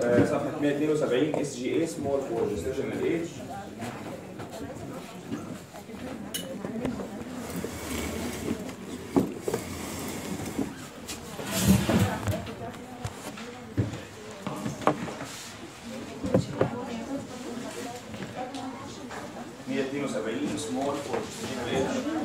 آه، صفحه 172 اس جي اي سمول فور جستيشنال ايج مية اتنين وسبعين سمول فور جستيشنال ايج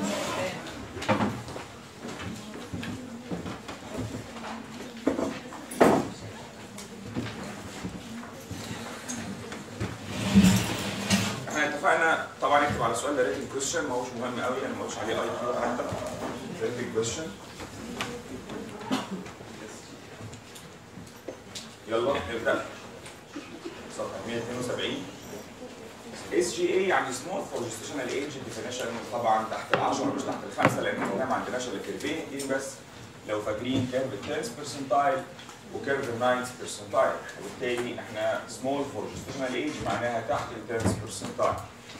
احنا اتفقنا طبعا اكتب على السؤال ده ريتنج كويشن ما هوش مهم قوي يعني ما هوش عليه اي كيو حتى ريتنج كويشن يلا نبدا صفحه 172 اس جي اي يعني سمول فور جستيشنال ايج ديفينيشن طبعا تحت ال 10 مش تحت الخمسه لان احنا ما عندناش الا كيرفين اتنين بس لو فاكرين كيرف 10 برسنتايل وكيرف 90 برسنتايل وبالتالي احنا سمول فور جستيشنال ايج معناها تحت ال 10 برسنتايل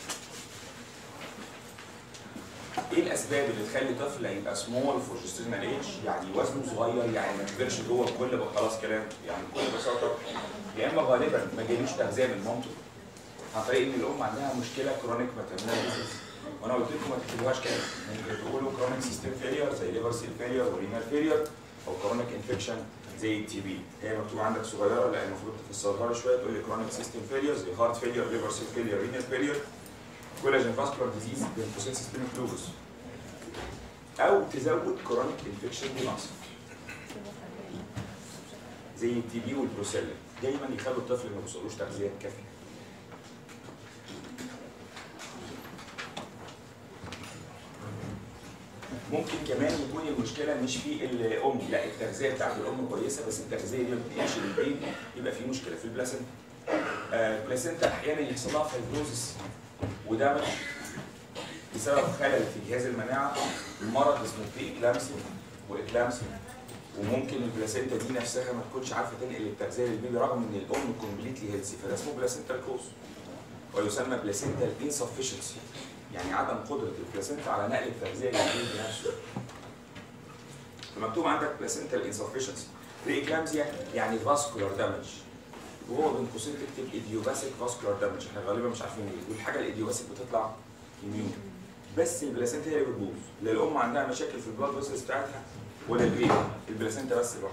ايه الاسباب اللي تخلي طفل يبقى سمول فور جستيشنال ايج يعني وزنه صغير يعني ما كبرش جوه بكل بقى خلاص كلام يعني بكل بساطه يا اما غالبا ما جالوش تغذيه من مامته عن طريق ان الام عندها مشكله كرونيك ماترنال ديزيز وانا قلت لكم ما تكتبوهاش كده ممكن تقولوا كرونيك سيستم فيلير زي ليفر سيل فيلير ورينال فيلير او كرونيك انفكشن زي التي بي هي مكتوبه عندك صغيره لا المفروض تفسرها لي شويه تقول لي كرونيك سيستم فيلير زي هارت فيلير ليفر سيل فيلير رينال فيلير كولاجين فاسكولار ديزيز بين قوسين سيستميك لوبس او تزود كرونيك انفكشن بنقص زي التي بي والبروسيلا دايما يخلوا الطفل ما بيوصلوش تغذيه كافيه ممكن كمان يكون المشكله مش في الام لا التغذيه بتاعت الام كويسه بس التغذيه دي ما بتنقلش للبيبي يبقى في مشكله في البلاسنتا آه، البلاسنتا احيانا يحصل لها فايبروزس ودمج بسبب خلل في جهاز المناعه مرض اسمه بري اكلامسي واكلامسي وممكن البلاسنتا دي نفسها ما تكونش عارفه تنقل التغذيه للبيبي رغم ان الام كومبليتلي هيلثي فده اسمه بلاسنتا كوز ويسمى بلاسنتا انسفشنسي يعني عدم قدره البلاسنتا على نقل التغذيه للبيبي نفسه فمكتوب عندك بلاسنتا انسفشنسي بري اكلامسيا يعني فاسكولار دامج وهو بين قوسين تكتب ايديوباثيك فاسكولار دامج احنا غالبا مش عارفين ايه والحاجه الايديوباثيك بتطلع يمين بس البلاسنتا هي اللي بتبوظ لا الام عندها مشاكل في البلاد فيسلز بتاعتها ولا البيبي البلاسنتا بس لوحدها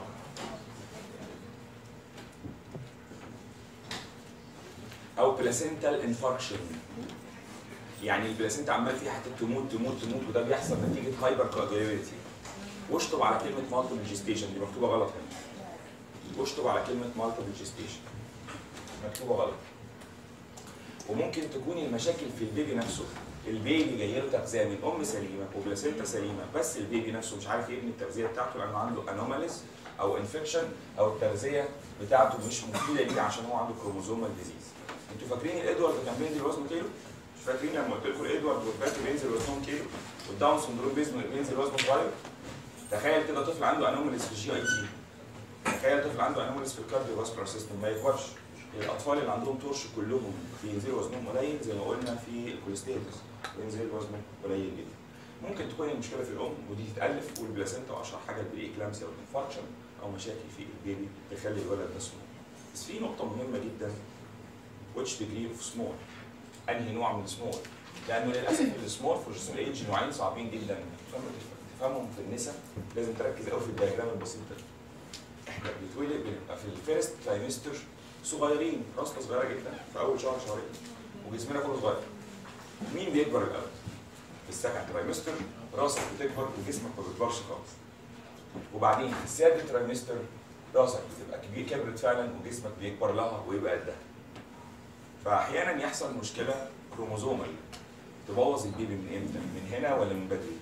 او بلاسنتال انفاركشن يعني البلاسنتا عمال فيها حتى تموت تموت تموت وده بيحصل نتيجه هايبر كواجوليتي واشطب على كلمه مالتيبل جيستيشن دي مكتوبه غلط هنا واشطب على كلمه مالتيبل جيستيشن مكتوبه غلط وممكن تكون المشاكل في البيبي نفسه البيبي جاي له تغذيه من ام سليمه وبلاسنتا سليمه بس البيبي نفسه مش عارف يبني التغذيه بتاعته لانه عنده انوماليز او انفكشن او التغذيه بتاعته مش مفيده ليه عشان هو عنده كروموزومال ديزيز انتوا فاكرين الادوارد كان بينزل وزنه كيلو؟ مش فاكرين لما قلت لكم الادوارد والباكي بينزل وزنهم كيلو والداون سندروم بينزل بينزل وزنه صغير تخيل كده طفل عنده انوماليز في الجي اي تي تخيل طفل عنده انوماليز في الكارديو فاسكولار سيستم ما يكبرش الاطفال اللي عندهم تورش كلهم بينزلوا وزنهم قليل زي ما قلنا في الكوليستيتس بينزل وزنه قليل جدا ممكن تكون المشكله في الام ودي تتالف والبلاسنتا واشهر حاجه البري اكلامسيا والانفاركشن او مشاكل في البيبي تخلي الولد ده سمول بس في نقطه مهمه جدا which degree of small انهي نوع من سمول لانه للاسف السمول فور جسم ايج نوعين صعبين جدا تفهمهم في النساء لازم تركز قوي في الدياجرام البسيط ده احنا بنتولد بنبقى في الفيرست ترايمستر صغيرين راسنا صغيره جدا في اول شهر شهرين وجسمنا كله صغير مين بيكبر الاول؟ في السكند ترايمستر راسك بتكبر وجسمك ما بيكبرش خالص وبعدين في الثالث ترايمستر راسك بتبقى كبير كبرت فعلا وجسمك بيكبر لها ويبقى قدها فاحيانا يحصل مشكله كروموزومال تبوظ البيبي من امتى؟ من هنا ولا من بدري؟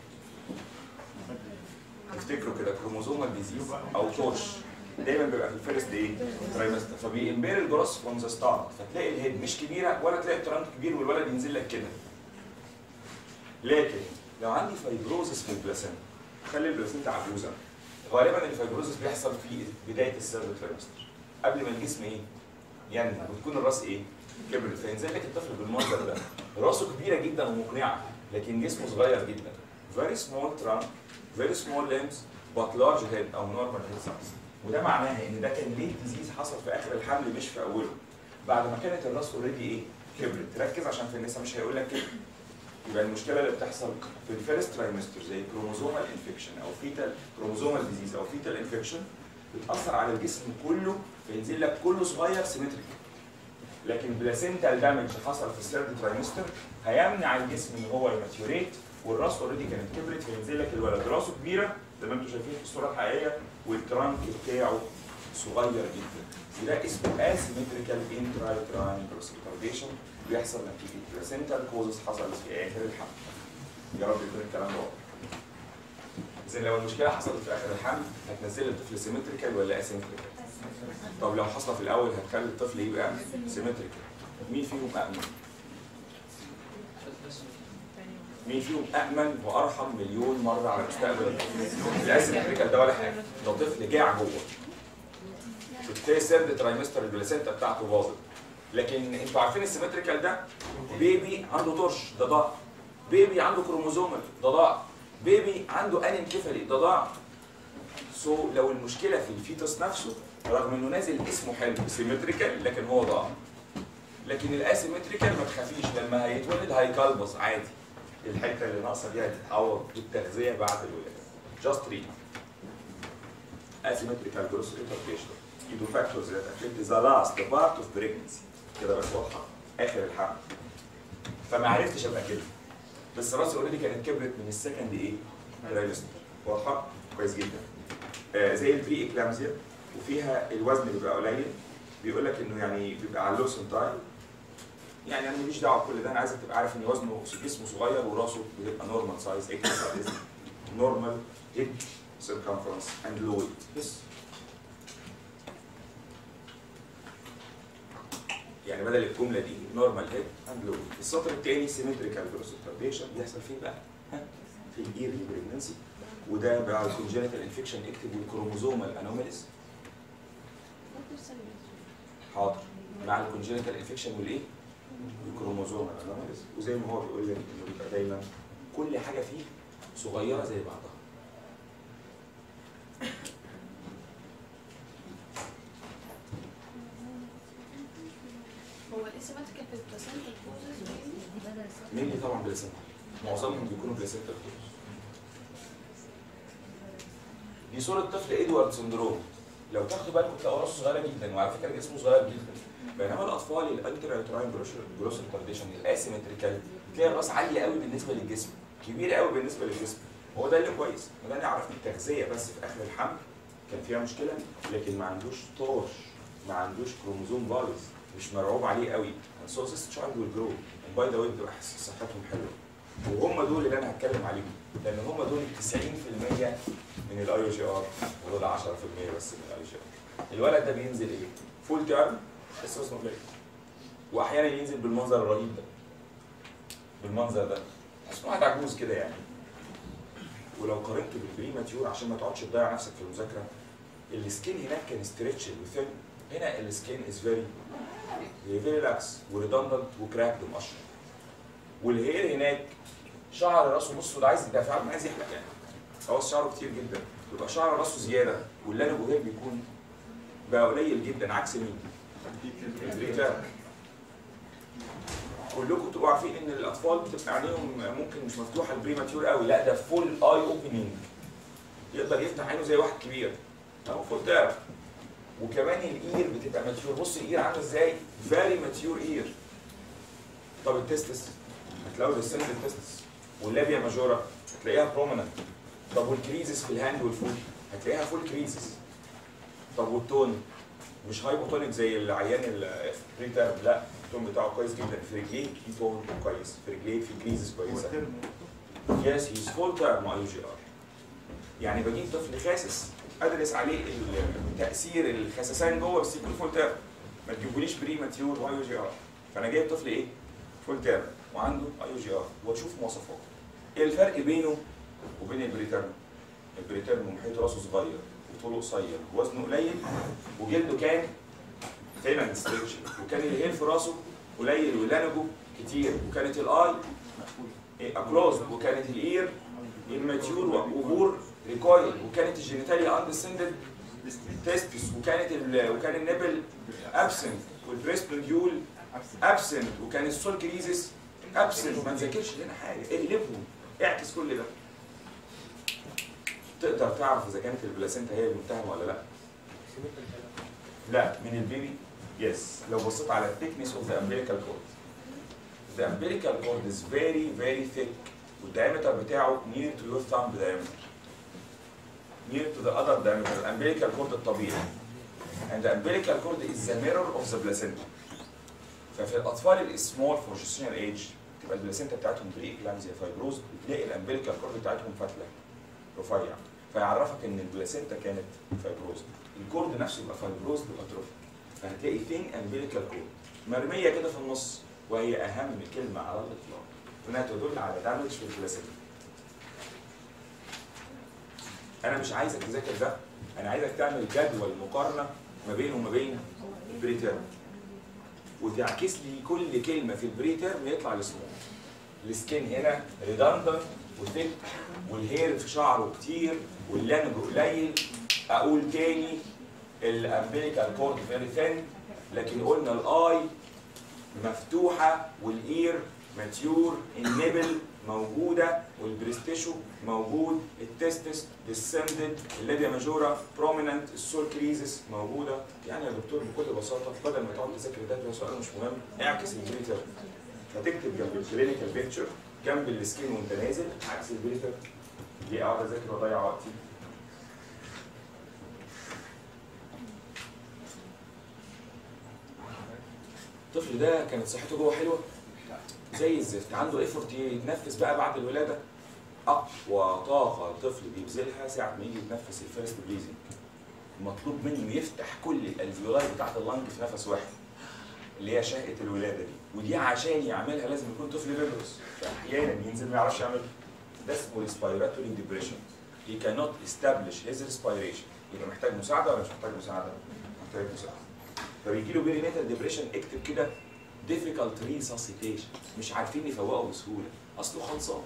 تفتكروا كده كروموزومال ديزيز او تورش دايما بيبقى في الفيرست ايه؟ ترايمستر فبيمبير الجروس فروم ذا ستارت فتلاقي الهيد مش كبيره ولا تلاقي الترانك كبير والولد ينزل لك كده. لكن لو عندي فايبروزس في البلاسنتا خلي البلاسنتا عجوزه غالبا الفايبروزس بيحصل في بدايه السيرد ترايمستر قبل ما الجسم ايه؟ ينمو وتكون الراس ايه؟ كبرت فينزل لك الطفل بالمنظر ده راسه كبيره جدا ومقنعه لكن جسمه صغير جدا very small trunk very small limbs but large head او normal head size وده معناها ان ده كان ليه ديزيز حصل في اخر الحمل مش في اوله بعد ما كانت الراس اوريدي ايه كبرت ركز عشان في النساء مش هيقول لك كده يبقى المشكله اللي بتحصل في الفيرست ترايمستر زي كروموزومال انفكشن او فيتال كروموزومال ديزيز او فيتال انفكشن بتاثر على الجسم كله فينزل لك كله صغير سيمتريك لكن بلاسنتال دامج حصل في الثيرد ترايمستر هيمنع الجسم ان هو يماتيوريت والراس اوريدي كانت كبرت فينزل لك الولد راسه كبيره زي ما انتم شايفين في الصوره الحقيقيه والترانك بتاعه صغير جدا وده اسمه اسيمتريكال انترايتران كروسيتارديشن بيحصل نتيجه بلاسنتال كوزز حصلت في اخر الحمل يا رب يكون الكلام ده واضح اذا لو المشكله حصلت في اخر الحمل هتنزل الطفل سيمتريكال ولا اسيمتريكال طب لو حصل في الاول هتخلي الطفل يبقى سيمتريكال مين فيهم امن مين فيهم امن وارحم مليون مره على مستقبل الطفل الاسيمتريكال ده ولا حاجه ده طفل جاع جوه بتلاقي السيرد ترايمستر البلاسينتا بتاعته باظت لكن انتوا عارفين السيمتريكال ده بيبي عنده طرش ده ضاع بيبي عنده كروموزومال ده ضاع بيبي عنده انكفالي ده ضاع سو so, لو المشكله في الفيتوس نفسه رغم انه نازل اسمه حلو سيمتريكال لكن هو ضاع لكن الاسيمتريكال ما تخافيش لما هيتولد هيكلبص عادي الحته اللي ناقصه دي هتتعوض بالتغذيه بعد الولاده جاست ريد asymmetrical growth retardation due to factors that affect the last part of pregnancy كده بس واضحه اخر الحمل فما عرفتش ابقى كده بس راسي اوريدي كانت كبرت من السكند ايه؟ ترايمستر واضحه؟ كويس جدا آه زي البري اكلامزيا وفيها الوزن بيبقى قليل بيقول لك انه يعني بيبقى على اللو سنتايل يعني انا ماليش دعوه بكل ده انا عايزك تبقى عارف ان وزنه جسمه صغير وراسه بتبقى نورمال سايز اكس سايز نورمال هيد circumference and low weight بس يعني بدل الجمله دي نورمال هيد اند لو السطر الثاني سيمتريكال جروس ريتارديشن بيحصل فين بقى؟ ها؟ في الايرلي بريجنسي وده بقى الكونجنتال انفكشن اكتب الكروموزومال انوماليز حاضر مع الكونجنتال انفكشن والايه؟ الكروموزومال انوماليز وزي ما هو بيقول لك انه بيبقى دايما كل حاجه فيه صغيره زي بعضها هو الاسيماتيكال في البلاسنتا كوزز مين اللي طبعا بلاسنتا معظمهم بيكونوا بلاسنتا دي صورة طفل ادوارد سندروم لو تاخدوا بالكم تلاقوا راسه صغيرة جدا وعلى فكرة جسمه صغير جدا بينما الاطفال الانترايتراين جروس ريتارديشن الاسيمتريكال تلاقي الراس عالية قوي بالنسبة للجسم كبيرة قوي بالنسبة للجسم هو ده اللي كويس وده انا عرفت التغذية بس في اخر الحمل كان فيها مشكلة لكن ما عندوش طرش ما عندوش كروموزوم بايظ مش مرعوب عليه قوي and so this child will grow and by the way بتبقى حس- صحتهم حلوه وهم دول اللي انا هتكلم عليهم لان هم دول 90% من الاي او جي ار ودول 10% بس من الاي جي ار الولد ده بينزل ايه؟ فول تيرم بس اسمه قليل واحيانا ينزل بالمنظر الرهيب ده بالمنظر ده اسمه واحد عجوز كده يعني ولو قارنته بالبريماتيور عشان ما تقعدش تضيع نفسك في المذاكره السكين هناك كان ستريتش وثين هنا السكين از فيري فيري لاكس وريدندنت وكراكد ومقشر والهير هناك شعر راسه بصوا ده عايز ده فعلا عايز يحلق يعني هو شعره كتير جدا يبقى شعر راسه زياده واللانب وهير بيكون بقى قليل جدا عكس مين؟ البريتان كلكم تبقوا عارفين ان الاطفال بتبقى عينيهم ممكن مش مفتوحه البريماتيور قوي لا ده فول اي اوبننج يقدر يفتح عينه زي واحد كبير اهو فول تعرف وكمان الاير بتبقى ماتيور بص الاير عامل ازاي فيري ماتيور اير طب التستس هتلاقوا السنت التستس واللابيا ماجورا هتلاقيها بروميننت طب والكريزس في الهاند والفوت هتلاقيها فول كريزس طب والتون مش هايبوتونيك زي العيان البريتيرم لا التون بتاعه كويس جدا في رجليه في تون كويس في رجليه في كريزس كويسه يس هيز فول تيرم اي جي ار يعني بجيب طفل خاسس ادرس عليه ال- تاثير الخسسان جوه بس يكون فول تيرم ما تجيبوليش بري ماتيور واي جي ار فانا جايب طفل ايه؟ فول تيرم وعنده اي جي ار واشوف مواصفاته ايه الفرق بينه وبين البريتيرم؟ البريتيرم محيط راسه صغير وطوله قصير ووزنه قليل وجلده كان ثينن ستريتش وكان الهيل في راسه قليل ولانجه كتير وكانت الاي اكلوز وكانت الاير الماتيور وبور ريكويل وكانت الجينيتاليا اندسندد تستس وكانت ال... وكان النبل ابسنت والبريست نوديول ابسنت وكان السول كريزس ابسنت ما نذاكرش هنا حاجه اقلبهم اعكس كل ده تقدر تعرف اذا كانت البلاسينتا هي المتهمه ولا لا لا من البيبي يس لو بصيت على الثيكنس اوف ذا umbilical cord the umbilical cord is very very thick والdiameter بتاعه near to your thumb diameter near to the other diameter umbilical cord الطبيعي and the umbilical cord is the mirror of the placenta ففي الاطفال السمول for gestational age تبقى البلاسينتا بتاعتهم بري اكلامزيا فايبروز بتلاقي الامبليكال كورد بتاعتهم فتله رفيع فيعرفك ان البلاسينتا كانت فايبروز الكورد نفسه يبقى فايبروز باتروفيك فهتلاقي ثين امبليكال كورد مرميه كده في النص وهي اهم كلمه على الاطلاق انها تدل على دامج في البلاسينتا انا مش عايزك تذاكر ده انا عايزك تعمل جدول مقارنه ما بينه وما بين البريتيرم وتعكس لي كل كلمه في البريتيرم يطلع السمول السكين هنا ريدندنت وثيك والهير في شعره كتير واللانج قليل اقول تاني الامبليكال كورد فيري ثين لكن قلنا الاي مفتوحه والاير ماتيور النبل موجوده والبريستيشو موجود التستس ديسندد الليبيا ماجورا بروميننت السول كريزس موجوده يعني يا دكتور بكل بساطه بدل ما تقعد تذاكر ده ده سؤال مش مهم اعكس البريتر هتكتب جنب الكلينيكال بيكتشر جنب السكين وانت نازل عكس البريتر دي اقعد اذاكر واضيع وقتي الطفل ده كانت صحته جوه حلوه زي الزفت عنده ايفورت يتنفس بقى بعد الولاده اقوى طاقه الطفل بيبذلها ساعه ما يجي يتنفس الفيرست بريزنج مطلوب منه يفتح كل الالفيولاي بتاعت اللنج في نفس واحد اللي هي شهقه الولاده دي ودي عشان يعملها لازم يكون طفل بيبرس فاحيانا ينزل ما يعرفش يعمل ده اسمه respiratory depression he cannot establish his respiration يبقى محتاج مساعده ولا مش محتاج مساعده؟ محتاج مساعده فبيجي له بيرينيتال ديبريشن اكتب كده difficult resuscitation مش عارفين يفوقوا بسهوله اصله خلصان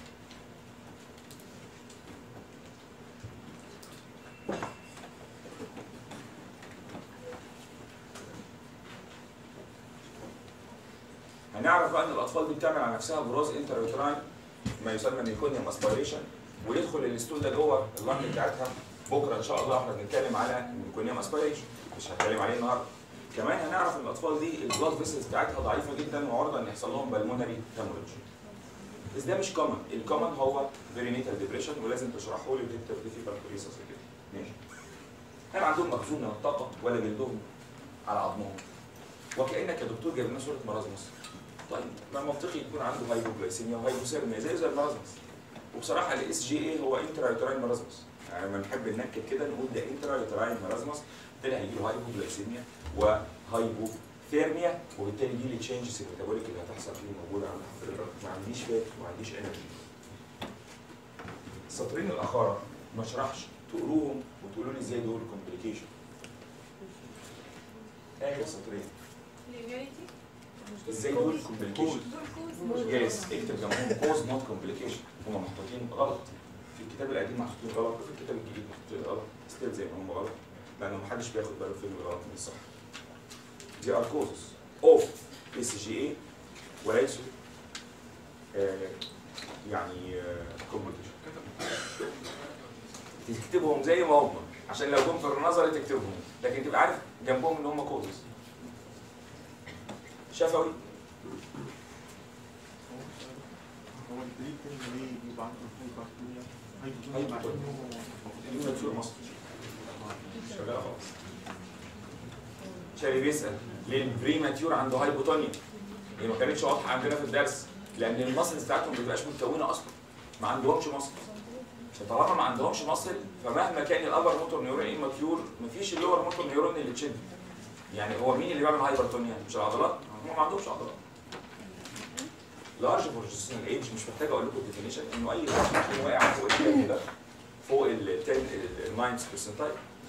هنعرف بقى ان الاطفال دي بتعمل على نفسها بروز انتريوتراين ما يسمى ميكونيوم اسبيريشن ويدخل الستول ده جوه اللنج بتاعتها بكره ان شاء الله احنا بنتكلم على ميكونيوم اسبيريشن مش هتكلم عليه النهارده كمان هنعرف ان الاطفال دي البلاد فيسلز بتاعتها ضعيفه جدا وعرضه ان يحصل لهم بالمونري هيموريدج بس ده مش كومن الكومن هو فيرينيتال ديبريشن ولازم تشرحه لي وتكتب ديفيكال ريسس كده ماشي هل عندهم مخزون من الطاقه ولا جلدهم على عظمهم وكانك يا دكتور جايب لنا صوره مرازمس طيب ما منطقي يكون عنده هايبوجلايسيميا وهايبوثيرميا زي زي المرازمس وبصراحه الاس جي اي هو انترا يوتراين مرازمس يعني لما نحب ننكد كده نقول ده انترا يوتراين مرازمس بالتالي هيجي له هايبوجلايسيميا وهايبوثيرميا وبالتالي دي التشينجز الميتابوليك اللي هتحصل فيه موجوده عند حضرتك ما عنديش فات وما عنديش انرجي السطرين الاخرى ما اشرحش تقروهم وتقولوا لي ازاي دول كومبليكيشن اخر سطرين ازاي دول كومبليكيشن يس اكتب جنبهم كوز نوت كومبليكيشن هم محطوطين غلط في الكتاب القديم محطوطين غلط وفي الكتاب الجديد محطوطين غلط ستيل زي ما هم غلط لانه محدش بياخد باله فين الغلط من الصح دي ار كوزز اوف اس جي اي وليسوا آه يعني كومبليكيشن تكتبهم زي ما هم عشان لو جم في النظري تكتبهم لكن تبقى عارف جنبهم ان هم كوزز شفوي هو البريد كان ليه بيبقى عنده هايبرتونيا هايبرتونيا. يوجد في مصر شغاله خالص شاري بيسال ليه البريماتيور عنده هايبوتونيا هي ما كانتش واضحه عندنا في الدرس لان المصل بتاعتهم ما بتبقاش متكونه اصلا ما عندهمش مصل فطالما ما عندهمش مصل فمهما كان الابر موتور نيورون ايماتيور مفيش اللور موتور نيورون اللي تشد يعني هو مين اللي بيعمل هايبرتونيا مش العضلات هم ما عندهمش عضلات لارج بروجستيشنال ايج مش محتاج اقول لكم الديفينيشن انه اي طفل يكون واقع فوق الكام ده فوق ال 10 ال 9 برسنتايل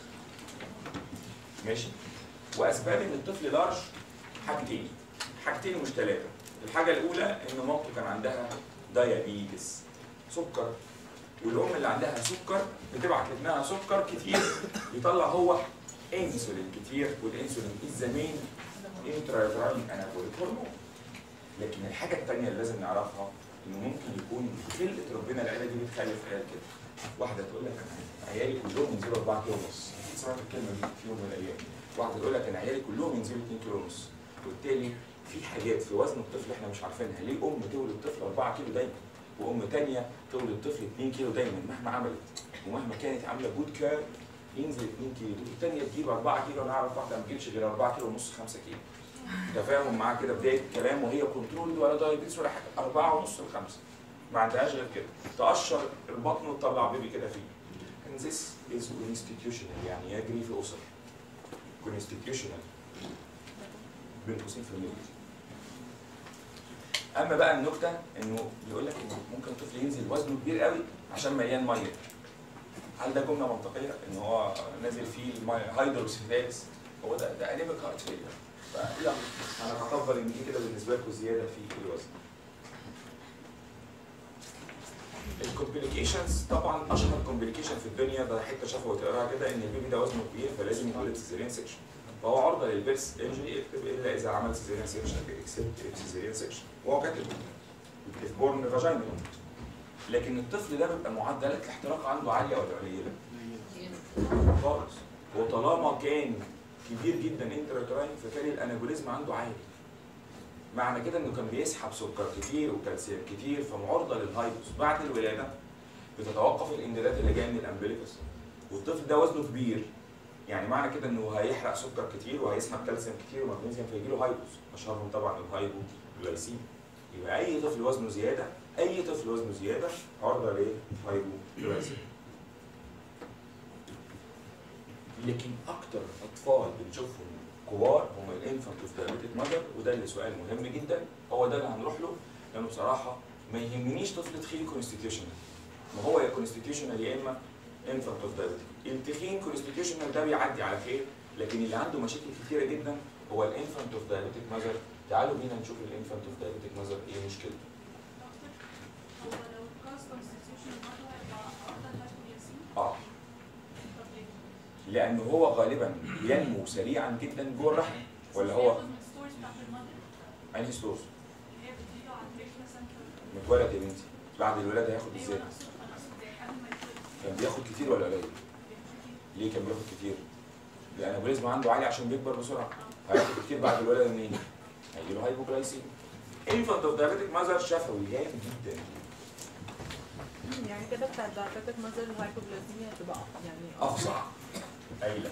ماشي واسباب ان الطفل لارج حاجتين حاجتين مش ثلاثه الحاجه الاولى ان مامته كان عندها دايابيتس سكر والام اللي عندها سكر بتبعت لابنها سكر كتير يطلع هو انسولين كتير والانسولين از ذا مين انترايتراين انابوليك هرمون لكن الحاجه الثانيه اللي لازم نعرفها انه ممكن يكون خلقه ربنا العيله دي بتخلف عيال كده واحده تقول لك انا عيالي كلهم ينزلوا 4 كيلو ونص اكيد سمعت الكلمه دي في يوم من الايام واحده تقول لك انا عيالي كلهم ينزلوا 2 كيلو ونص وبالتالي في حاجات في وزن الطفل احنا مش عارفينها ليه ام تولد طفل 4 كيلو دايما وام ثانيه تولد طفل 2 كيلو دايما مهما عملت ومهما كانت عامله جود كير ينزل 2 كيلو والثانيه تجيب 4 كيلو انا اعرف واحده ما تجيبش غير 4 كيلو ونص 5 كيلو تفاهم معاه كده بدايه الكلام وهي كنترول ولا دايبيتس ولا حاجه 4 ونص ل 5 ما عندهاش غير كده تقشر البطن وتطلع بيبي كده فيه and this is constitutional يعني يجري في اسر constitutional بين قوسين في الميل اما بقى النكته انه يقول لك انه ممكن الطفل ينزل وزنه كبير قوي عشان مليان ميه هل ده جمله منطقيه ان هو نازل فيه الميه هيدروكسيداز هو ده ده انيميك هارت فيلير فلا انا هكبر ان دي كده بالنسبه لكم زياده في الوزن الكومبليكيشنز طبعا اشهر كومبليكيشن في الدنيا ده حته شافها وتقراها كده ان البيبي ده وزنه كبير فلازم يولد سيزيريان سيكشن فهو عرضه للبيرس انجري اكتب الا اذا عمل سيزيريان سيكشن اكسبت سيزيريان سيكشن وهو كاتب اف بورن فاجينا لكن الطفل ده بيبقى معدلات الاحتراق عنده عاليه ولا قليله؟ خالص وطالما كان كبير جدا انتراتراين فكان الانابوليزم عنده عالي معنى كده انه كان بيسحب سكر كتير وكالسيوم كتير فمعرضه للهايبوس بعد الولاده بتتوقف الامدادات اللي جايه من الامبليكس والطفل ده وزنه كبير يعني معنى كده انه هيحرق سكر كتير وهيسحب كالسيوم كتير ومغنيسيوم فيجي له هايبوس اشهرهم طبعا الهايبو جلايسيميا يبقى اي طفل وزنه زياده اي طفل وزنه زياده عرضه لهايبو جلايسيميا لكن اكتر اطفال بنشوفهم كبار هم الانفانت اوف دايابيتك ماذر وده اللي سؤال مهم جدا هو ده اللي هنروح له لانه بصراحه ما يهمنيش طفل تخين كونستيتيوشنال ما هو يا كونستيتيوشنال يا اما انفانت اوف دايابيتك التخين كونستيتيوشنال ده بيعدي على خير لكن اللي عنده مشاكل كتيره جدا هو الانفانت اوف دايابيتك ماذر تعالوا بينا نشوف الانفانت اوف دايابيتك ماذر ايه مشكلته هو لو كاس كونستيتيوشن برضه هيبقى افضل هايبوجليسيميا اه طب ليه؟ لانه هو غالبا بينمو سريعا جدا جوه الرحم ولا هو بياخد من الستوريز بتاعت المادر انهي ستورز اللي هي بتجيله على البريك مثلا كده. متولد يا بنتي بعد الولاده هياخد ايوه ازاي انا اقصد انا اقصد زي قبل ما يتولد كان بياخد كتير ولا قليل بياخد كتير. ليه كان بياخد كتير الانابوليزم عنده عالي عشان بيكبر بسرعه هياخد كتير بعد الولاده منين هيجي له هايبوجلايسيميا انفانت اوف دايابيتك ماذر شفوي جامد جدا يعني كده بتاع diabetic مازل الهايبوجلايسيميا تبقى يعني افظع ايلا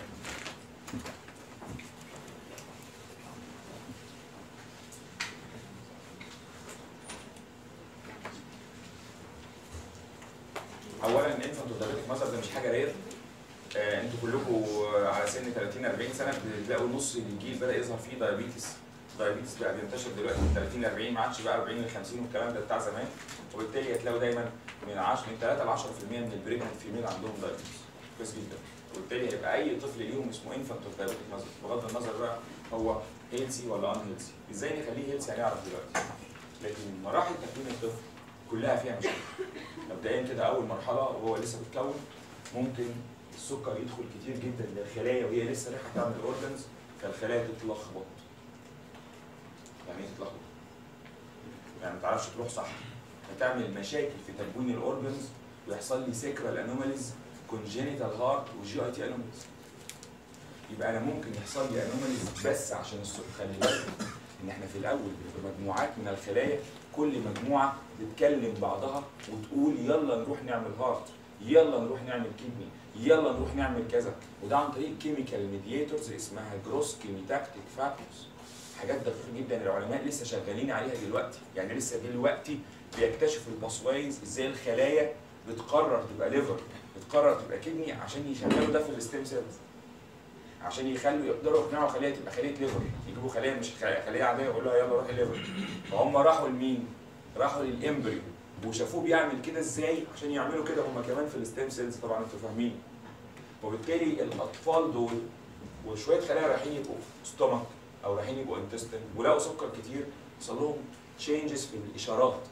اولا انفانت اوف دايابيتك ماذر ده مش حاجه رير آه انتوا كلكم على سن 30 40 سنه بتلاقوا نص الجيل بدا يظهر فيه دايابيتس دايابيتس بقى بينتشر دلوقتي من 30 ل 40 ما عادش بقى 40 ل 50 والكلام ده بتاع زمان وبالتالي هتلاقوا دايما من 10 من 3 ل 10% من البريجننت فيميل عندهم دايابيتس كويس جدا وبالتالي هيبقى اي طفل ليهم اسمه انفانت اوف دايابيتك ماذر بغض النظر بقى هو هيلسي ولا ان هيلسي ازاي نخليه هيلسي هنعرف دلوقتي لكن مراحل تكوين الطفل كلها فيها مشاكل مبدئيا كده اول مرحله وهو لسه بيتكون ممكن السكر يدخل كتير جدا للخلايا وهي لسه رايحه تعمل اورجنز فالخلايا تتلخبط يعني ايه تتلخبط؟ يعني ما تعرفش تروح صح فتعمل مشاكل في تكوين الاورجنز ويحصل لي سيكرال انوماليز كونجينيتال هارت وجي اي تي انوماليز يبقى انا ممكن يحصل لي انوماليز بس عشان السكر خلي بالك ان احنا في الاول بنبقى مجموعات من الخلايا كل مجموعه بتكلم بعضها وتقول يلا نروح نعمل هارت يلا نروح نعمل كدني يلا نروح نعمل كذا وده عن طريق كيميكال ميدياتورز اسمها جروس كيميتاكتيك فاكتورز حاجات دقيقه جدا العلماء لسه شغالين عليها دلوقتي يعني لسه دلوقتي بيكتشفوا الباسوايز ازاي الخلايا بتقرر تبقى ليفر بتقرر تبقى كدني عشان يشغلوا ده في الستيم سيلز عشان يخلوا يقدروا يقنعوا خليه تبقى خليه ليفر يجيبوا خليه مش خليه خلية عاديه ويقولوا لها يلا روحي ليفر فهم راحوا لمين؟ راحوا للامبريو وشافوه بيعمل كده ازاي عشان يعملوا كده هم كمان في الستيم سيلز طبعا انتوا فاهمين وبالتالي الاطفال دول وشويه خلايا رايحين يبقوا ستومك او رايحين يبقوا انتستين ولقوا سكر كتير حصل لهم تشينجز في الاشارات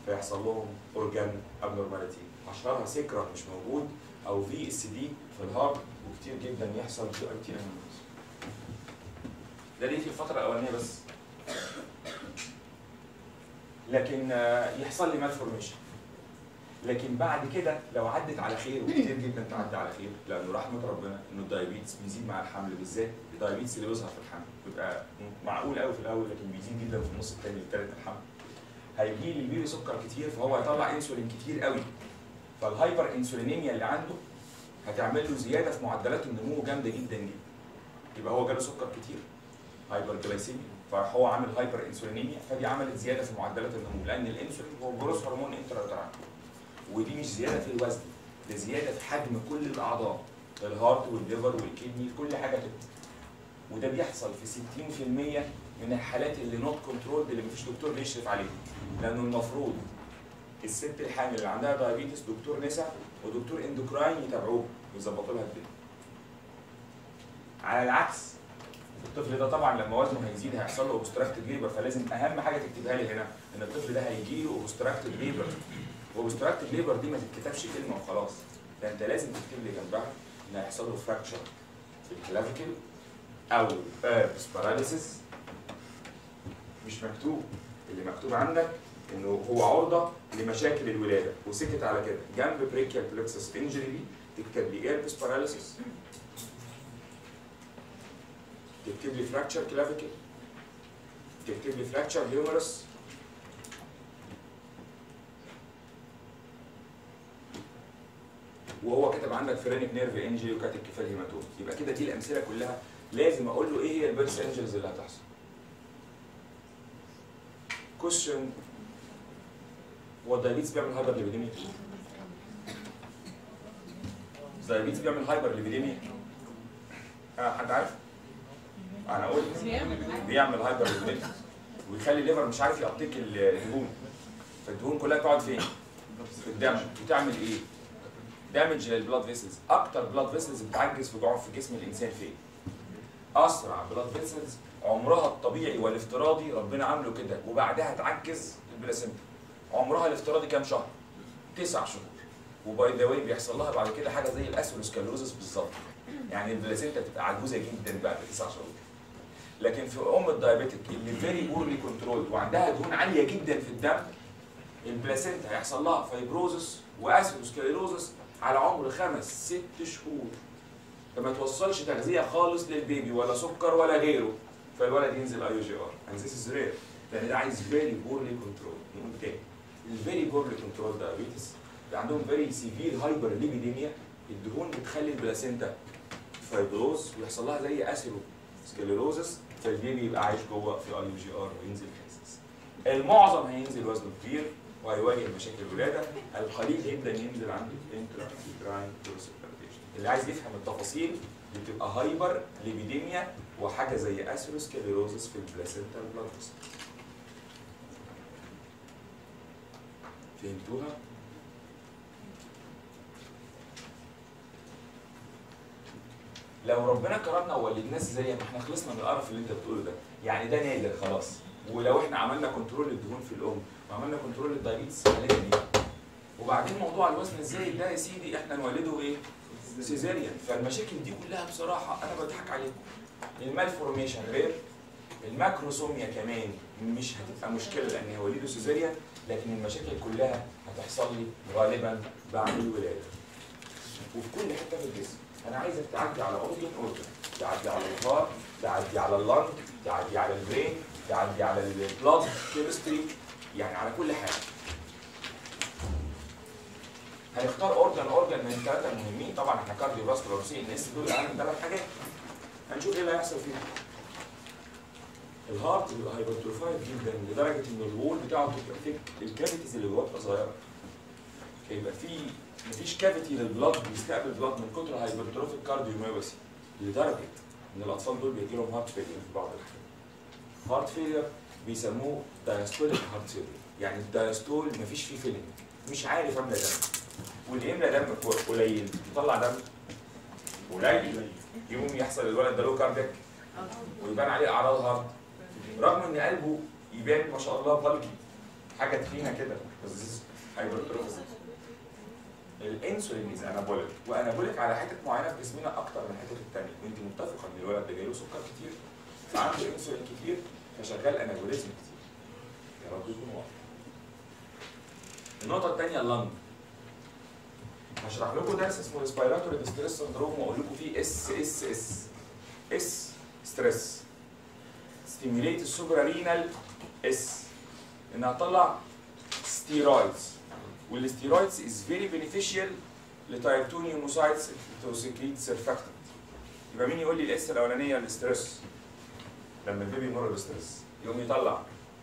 فيحصل لهم اورجان ابنورماليتي اشهرها سكرا مش موجود او في اس دي في الهارت وكتير جدا يحصل جي اي تي انيمالز ده ليه في الفتره الاولانيه بس لكن آه، يحصل لي مالفورميشن لكن بعد كده لو عدت على خير وكتير جدا تعدي على خير لانه رحمه ربنا انه الدايابيتس بيزيد مع الحمل بالذات الدايابيتس اللي بيظهر في الحمل بيبقى معقول قوي في الاول لكن بيزيد جدا في النص الثاني والثالث من الحمل هيجي لي البيبي سكر كتير فهو هيطلع انسولين كتير قوي فالهايبر انسولينيميا اللي عنده هتعمل له زياده في معدلات النمو جامده جدا جدا يبقى هو جاله سكر كتير هايبر جلايسيميا فهو عامل هايبر انسولينيميا فدي عملت زياده في معدلات النمو لان الانسولين هو جروث هرمون انترا ودي مش زياده في الوزن ده زياده في حجم كل الاعضاء الهارت والليفر والكدني كل حاجه كده وده بيحصل في 60% من الحالات اللي نوت كنترول اللي مفيش دكتور بيشرف عليها لانه المفروض الست الحامل اللي عندها دايابيتس دكتور نساء ودكتور اندوكراين يتابعوها ويظبطوا لها الدنيا على العكس الطفل ده طبعا لما وزنه هيزيد هيحصل له اوبستراكتد ليبر فلازم اهم حاجه تكتبها لي هنا ان الطفل ده هيجي له اوبستراكتد ليبر واوبستراكتد ليبر دي ما تتكتبش كلمه وخلاص ده انت لازم تكتب لي جنبها ان هيحصل له فراكشر في الكلافيكل او بيربس باراليسيس مش مكتوب اللي مكتوب عندك انه هو عرضه لمشاكل الولاده وسكت على كده جنب بريكيال بلكسس انجري دي تكتب لي ايربس باراليسيس تكتب لي فراكشر كلافيكل تكتب لي فراكشر هيومرس وهو كتب عندك فرينك نيرف انجري وكاتب كفال هيماتوم يبقى كده دي الامثله كلها لازم اقول له ايه هي البيرس انجلز اللي هتحصل كويشن هو الدايابيتس بيعمل هايبر ليبيديميا الدايابيتس بيعمل هايبر ليبيديميا اه حد عارف؟ انا اقول بيعمل هايبر ليبيديميا ويخلي الليفر مش عارف يابتيك الدهون فالدهون كلها تقعد فين؟ في الدم وتعمل ايه؟ دامج للبلاد فيسلز اكتر بلاد فيسلز بتعجز في جوع في جسم الانسان فين؟ اسرع بلاد فيسلز عمرها الطبيعي والافتراضي ربنا عامله كده وبعدها تعجز البلاسينتا عمرها الافتراضي كام شهر؟ تسع شهور وباي ذا واي بيحصل لها بعد كده حاجه زي الاسولوسكالوزس بالظبط يعني البلاسينتا بتبقى عجوزه جدا بعد تسع شهور لكن في ام الدايابيتك اللي فيري بورلي كنترول وعندها دهون عاليه جدا في الدم البلاسينتا هيحصل لها فايبروزس واسولوسكالوزس على عمر خمس ست شهور فما توصلش تغذيه خالص للبيبي ولا سكر ولا غيره فالولد ينزل اي جي ار and this is rare لان ده عايز فيري بورلي كنترول نقول تاني الفيري بورلي كنترول دايابيتس عندهم فيري سيفير هايبر ليبيديميا الدهون بتخلي البلاسينتا فايبروز ويحصل لها زي اسيرو سكليروزس فالبيبي يبقى عايش جوه في اي جي ار وينزل كاسس المعظم هينزل وزنه كبير وهيواجه مشاكل الولاده القليل جدا ينزل عنده انترا يوتراين اللي عايز يفهم التفاصيل دي بتبقى هايبر ليبيديميا وحاجه زي اسيروسكليروزس في البلاسينتا بلاد فهمتوها؟ لو ربنا كرمنا وولدناه زي ما احنا خلصنا من القرف اللي انت بتقوله ده يعني ده نادر خلاص ولو احنا عملنا كنترول للدهون في الام وعملنا كنترول للدايبيتس هنلاقي دي وبعدين موضوع الوزن الزايد ده يا سيدي احنا نولده ايه؟ سيزاريان فالمشاكل دي كلها بصراحه انا بضحك عليكم المالفورميشن غير الماكروسوميا كمان مش هتبقى مشكله لان هولده سيزاريان لكن المشاكل كلها هتحصل لي غالبا بعد الولاده وفي كل حته في الجسم انا عايزك تعدي على اورجن اورجن تعدي على الهارت تعدي على اللنج تعدي على البرين تعدي على البلاد كيمستري يعني على كل حاجه هنختار اورجن اورجن من الثلاثه المهمين طبعا احنا كارديو فاسكولار سي ان اس دول اهم ثلاث حاجات هنشوف ايه اللي هيحصل فيهم الهارت بيبقى هايبرتروفايد جدا لدرجه ان الوول بتاعه تبقى ثيك الكافيتيز اللي جواه بتبقى صغيره يبقى في مفيش كافيتي للبلاد بيستقبل بلاد من كتر هايبرتروفيك كارديوميوباثي لدرجه ان الاطفال دول بيجي لهم هارت فيلير في بعض الحالات هارت فيلير بيسموه دايستوليك هارت فيلير يعني الدايستول مفيش فيه فيلينج مش عارف املى دم واللي يملى دم قليل يطلع دم قليل يقوم يحصل الولد ده له كاردياك ويبان عليه اعراض هارت رغم ان قلبه يبان ما شاء الله بلجي حاجه تخينه كده بس هايبرتروفيز الانسولين از انابوليك وانابوليك على حتت معينه في جسمنا اكتر من الحتت الثانيه وانت متفقه ان الولد ده جايله سكر كتير فعنده انسولين كتير فشغال انابوليزم كتير يا رب يكون واضح النقطه الثانيه اللنج هشرح لكم درس اسمه ريسبيراتوري ديستريس سندروم واقول لكم فيه اس اس اس اس ستريس ستيميليت السوبرارينال اس انها تطلع ستيرويدز والستيرويدز از فيري بينيفيشال لتايب 2 نيوموسايتس تو سكريت سيرفاكتنت يبقى مين يقول لي الاس الاولانيه الاستريس لما البيبي يمر بستريس يقوم يطلع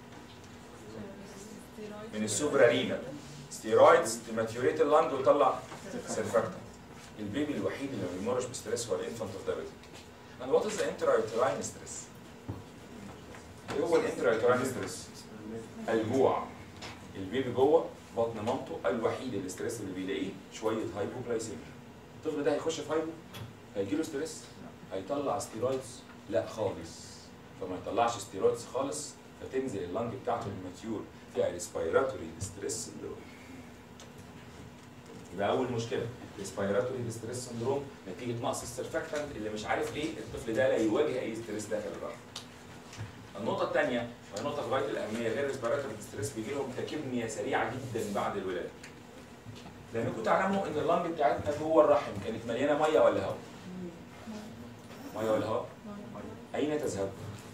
من السوبرارينال ستيرويدز تماتيوريت اللنج ويطلع سيرفاكتنت البيبي الوحيد اللي ما بيمرش بستريس هو الانفانت اوف دايبيتيك and what is the intrauterine stress ايه هو الانترايتراين ستريس الجوع البيبي جوه بطن مامته الوحيد الاستريس اللي بيلاقيه شويه هايبوجلايسيميا الطفل ده هيخش في هايبو هيجيله ستريس هيطلع ستيرويدز لا خالص فما يطلعش ستيرويدز خالص فتنزل اللنج بتاعته الماتيور فيها ريسبيراتوري ستريس سندروم يبقى اول مشكله ريسبيراتوري ستريس سندروم نتيجه نقص السرفاكتنت اللي مش عارف ليه الطفل ده لا يواجه اي ستريس داخل الرحم النقطة الثانية وهي نقطة في غاية الأهمية غير ريسبيراتوري ستريس بيجي لهم تكبنية سريعة جدا بعد الولادة. لأنكم تعلموا إن اللنج بتاعتنا جوه الرحم كانت مليانة مية ولا هواء؟ مية ولا هواء؟ أين تذهب؟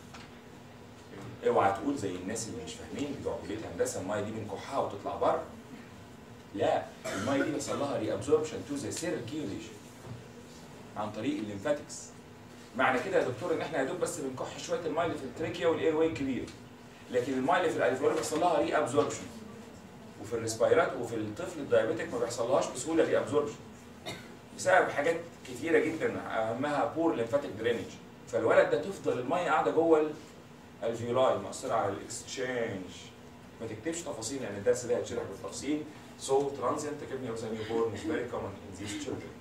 اوعى تقول زي الناس اللي مش فاهمين بتوع كلية هندسة المية دي بنكحها وتطلع بره. لا المية دي بيحصل لها ري ابزوربشن تو ذا سيركيوليشن عن طريق الليمفاتكس معنى كده يا دكتور ان احنا يا دوب بس بنكح شويه الميه اللي في التريكيا والاير واي كبير لكن الميه اللي في الالفيولار بيحصل لها ري ابزوربشن وفي الريسبيرات وفي الطفل الدايابيتيك ما بيحصلهاش بسهوله ري ابزوربشن بسبب حاجات كتيره جدا اهمها بور ليمفاتيك درينج فالولد ده تفضل الميه قاعده جوه الفيولاي مأثره على الاكسشينج ما تكتبش تفاصيل لان الدرس ده هيتشرح بالتفصيل so transient kidney of the newborn is very common in these children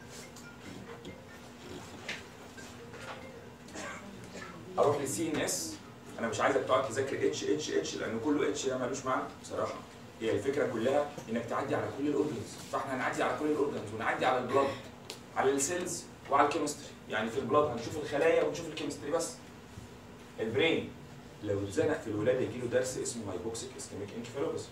اروح للسي ان اس انا مش عايزك تقعد تذاكر اتش اتش اتش لان كله اتش ده ملوش معنى بصراحه هي الفكره كلها انك تعدي على كل الاورجنز فاحنا هنعدي على كل الاورجنز ونعدي على البلاد على السيلز وعلى الكيمستري يعني في البلاد هنشوف الخلايا ونشوف الكيمستري بس البرين لو اتزنق في الولاده يجي له درس اسمه هايبوكسيك اسكيميك انكفالوباثي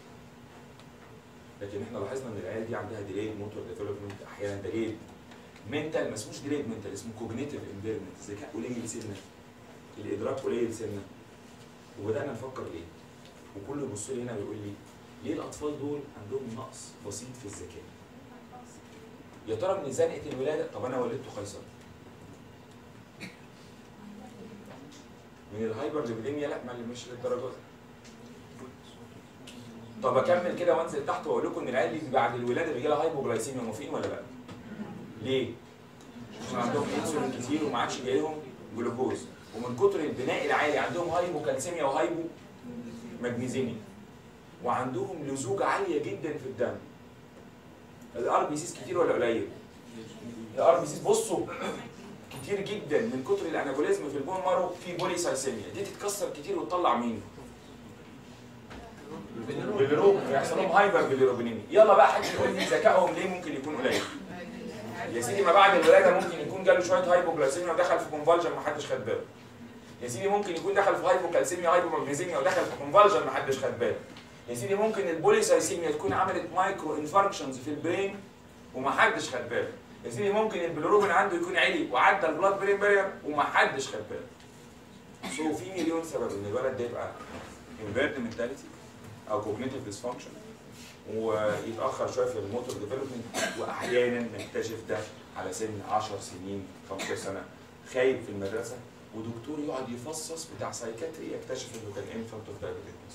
لكن احنا لاحظنا ان العيال دي عندها ديليد موتور ديفلوبمنت احيانا ديليد منتال ما اسموش ديليد منتال اسمه كوجنيتيف امبيرمنت ذكاء قليل سنه الادراك قليل سنه وبدانا نفكر ليه وكله يبص لي هنا ويقول لي ليه الاطفال دول عندهم نقص بسيط في الذكاء يا ترى من زنقه الولاده طب انا ولدته قيصر من الهايبر ليبيديميا لا ما مش للدرجه دي طب اكمل كده وانزل تحت واقول لكم ان العيال دي بعد الولاده بيجي لها هايبوجلايسيميا موافقين ولا لا؟ ليه؟ عشان عندهم انسولين كتير وما عادش جاي لهم جلوكوز ومن كتر البناء العالي عندهم هايبوكالسيميا وهايبو ماجنيزيميا وعندهم لزوجه عاليه جدا في الدم الار بي سيس كتير ولا قليل؟ الار بي سيس بصوا كتير جدا من كتر الانابوليزم في البون مارو في بوليسايسيميا دي تتكسر كتير وتطلع مين؟ بالروب يحصل لهم هايبر بالروبينيميا يلا بقى حد يقول لي ذكائهم ليه ممكن يكون قليل يا سيدي ما بعد الولاده ممكن يكون جاله شويه هايبوجلايسيميا ودخل في كونفالجن ما حدش خد باله يا سيدي ممكن يكون دخل في هايبوكالسيميا هايبومagنيزيميا ودخل في كونفالجن ما حدش خد باله يا سيدي ممكن البوليسايسيميا تكون عملت مايكرو انفاركشنز في البرين وما حدش خد باله يا سيدي ممكن البلوروبين عنده يكون عالي وعدى البلاد برين بارير وما حدش خد باله سو في مليون سبب ان الولد ده يبقى امبيرد منتاليتي او كوجنيتيف ديسفانكشن ويتاخر شويه في الموتور ديفلوبمنت واحيانا نكتشف ده على سن 10 سنين 15 سنه خايب في المدرسه ودكتور يقعد يفصص بتاع سايكاتري يكتشف انه كان انفانت اوف دايابيتس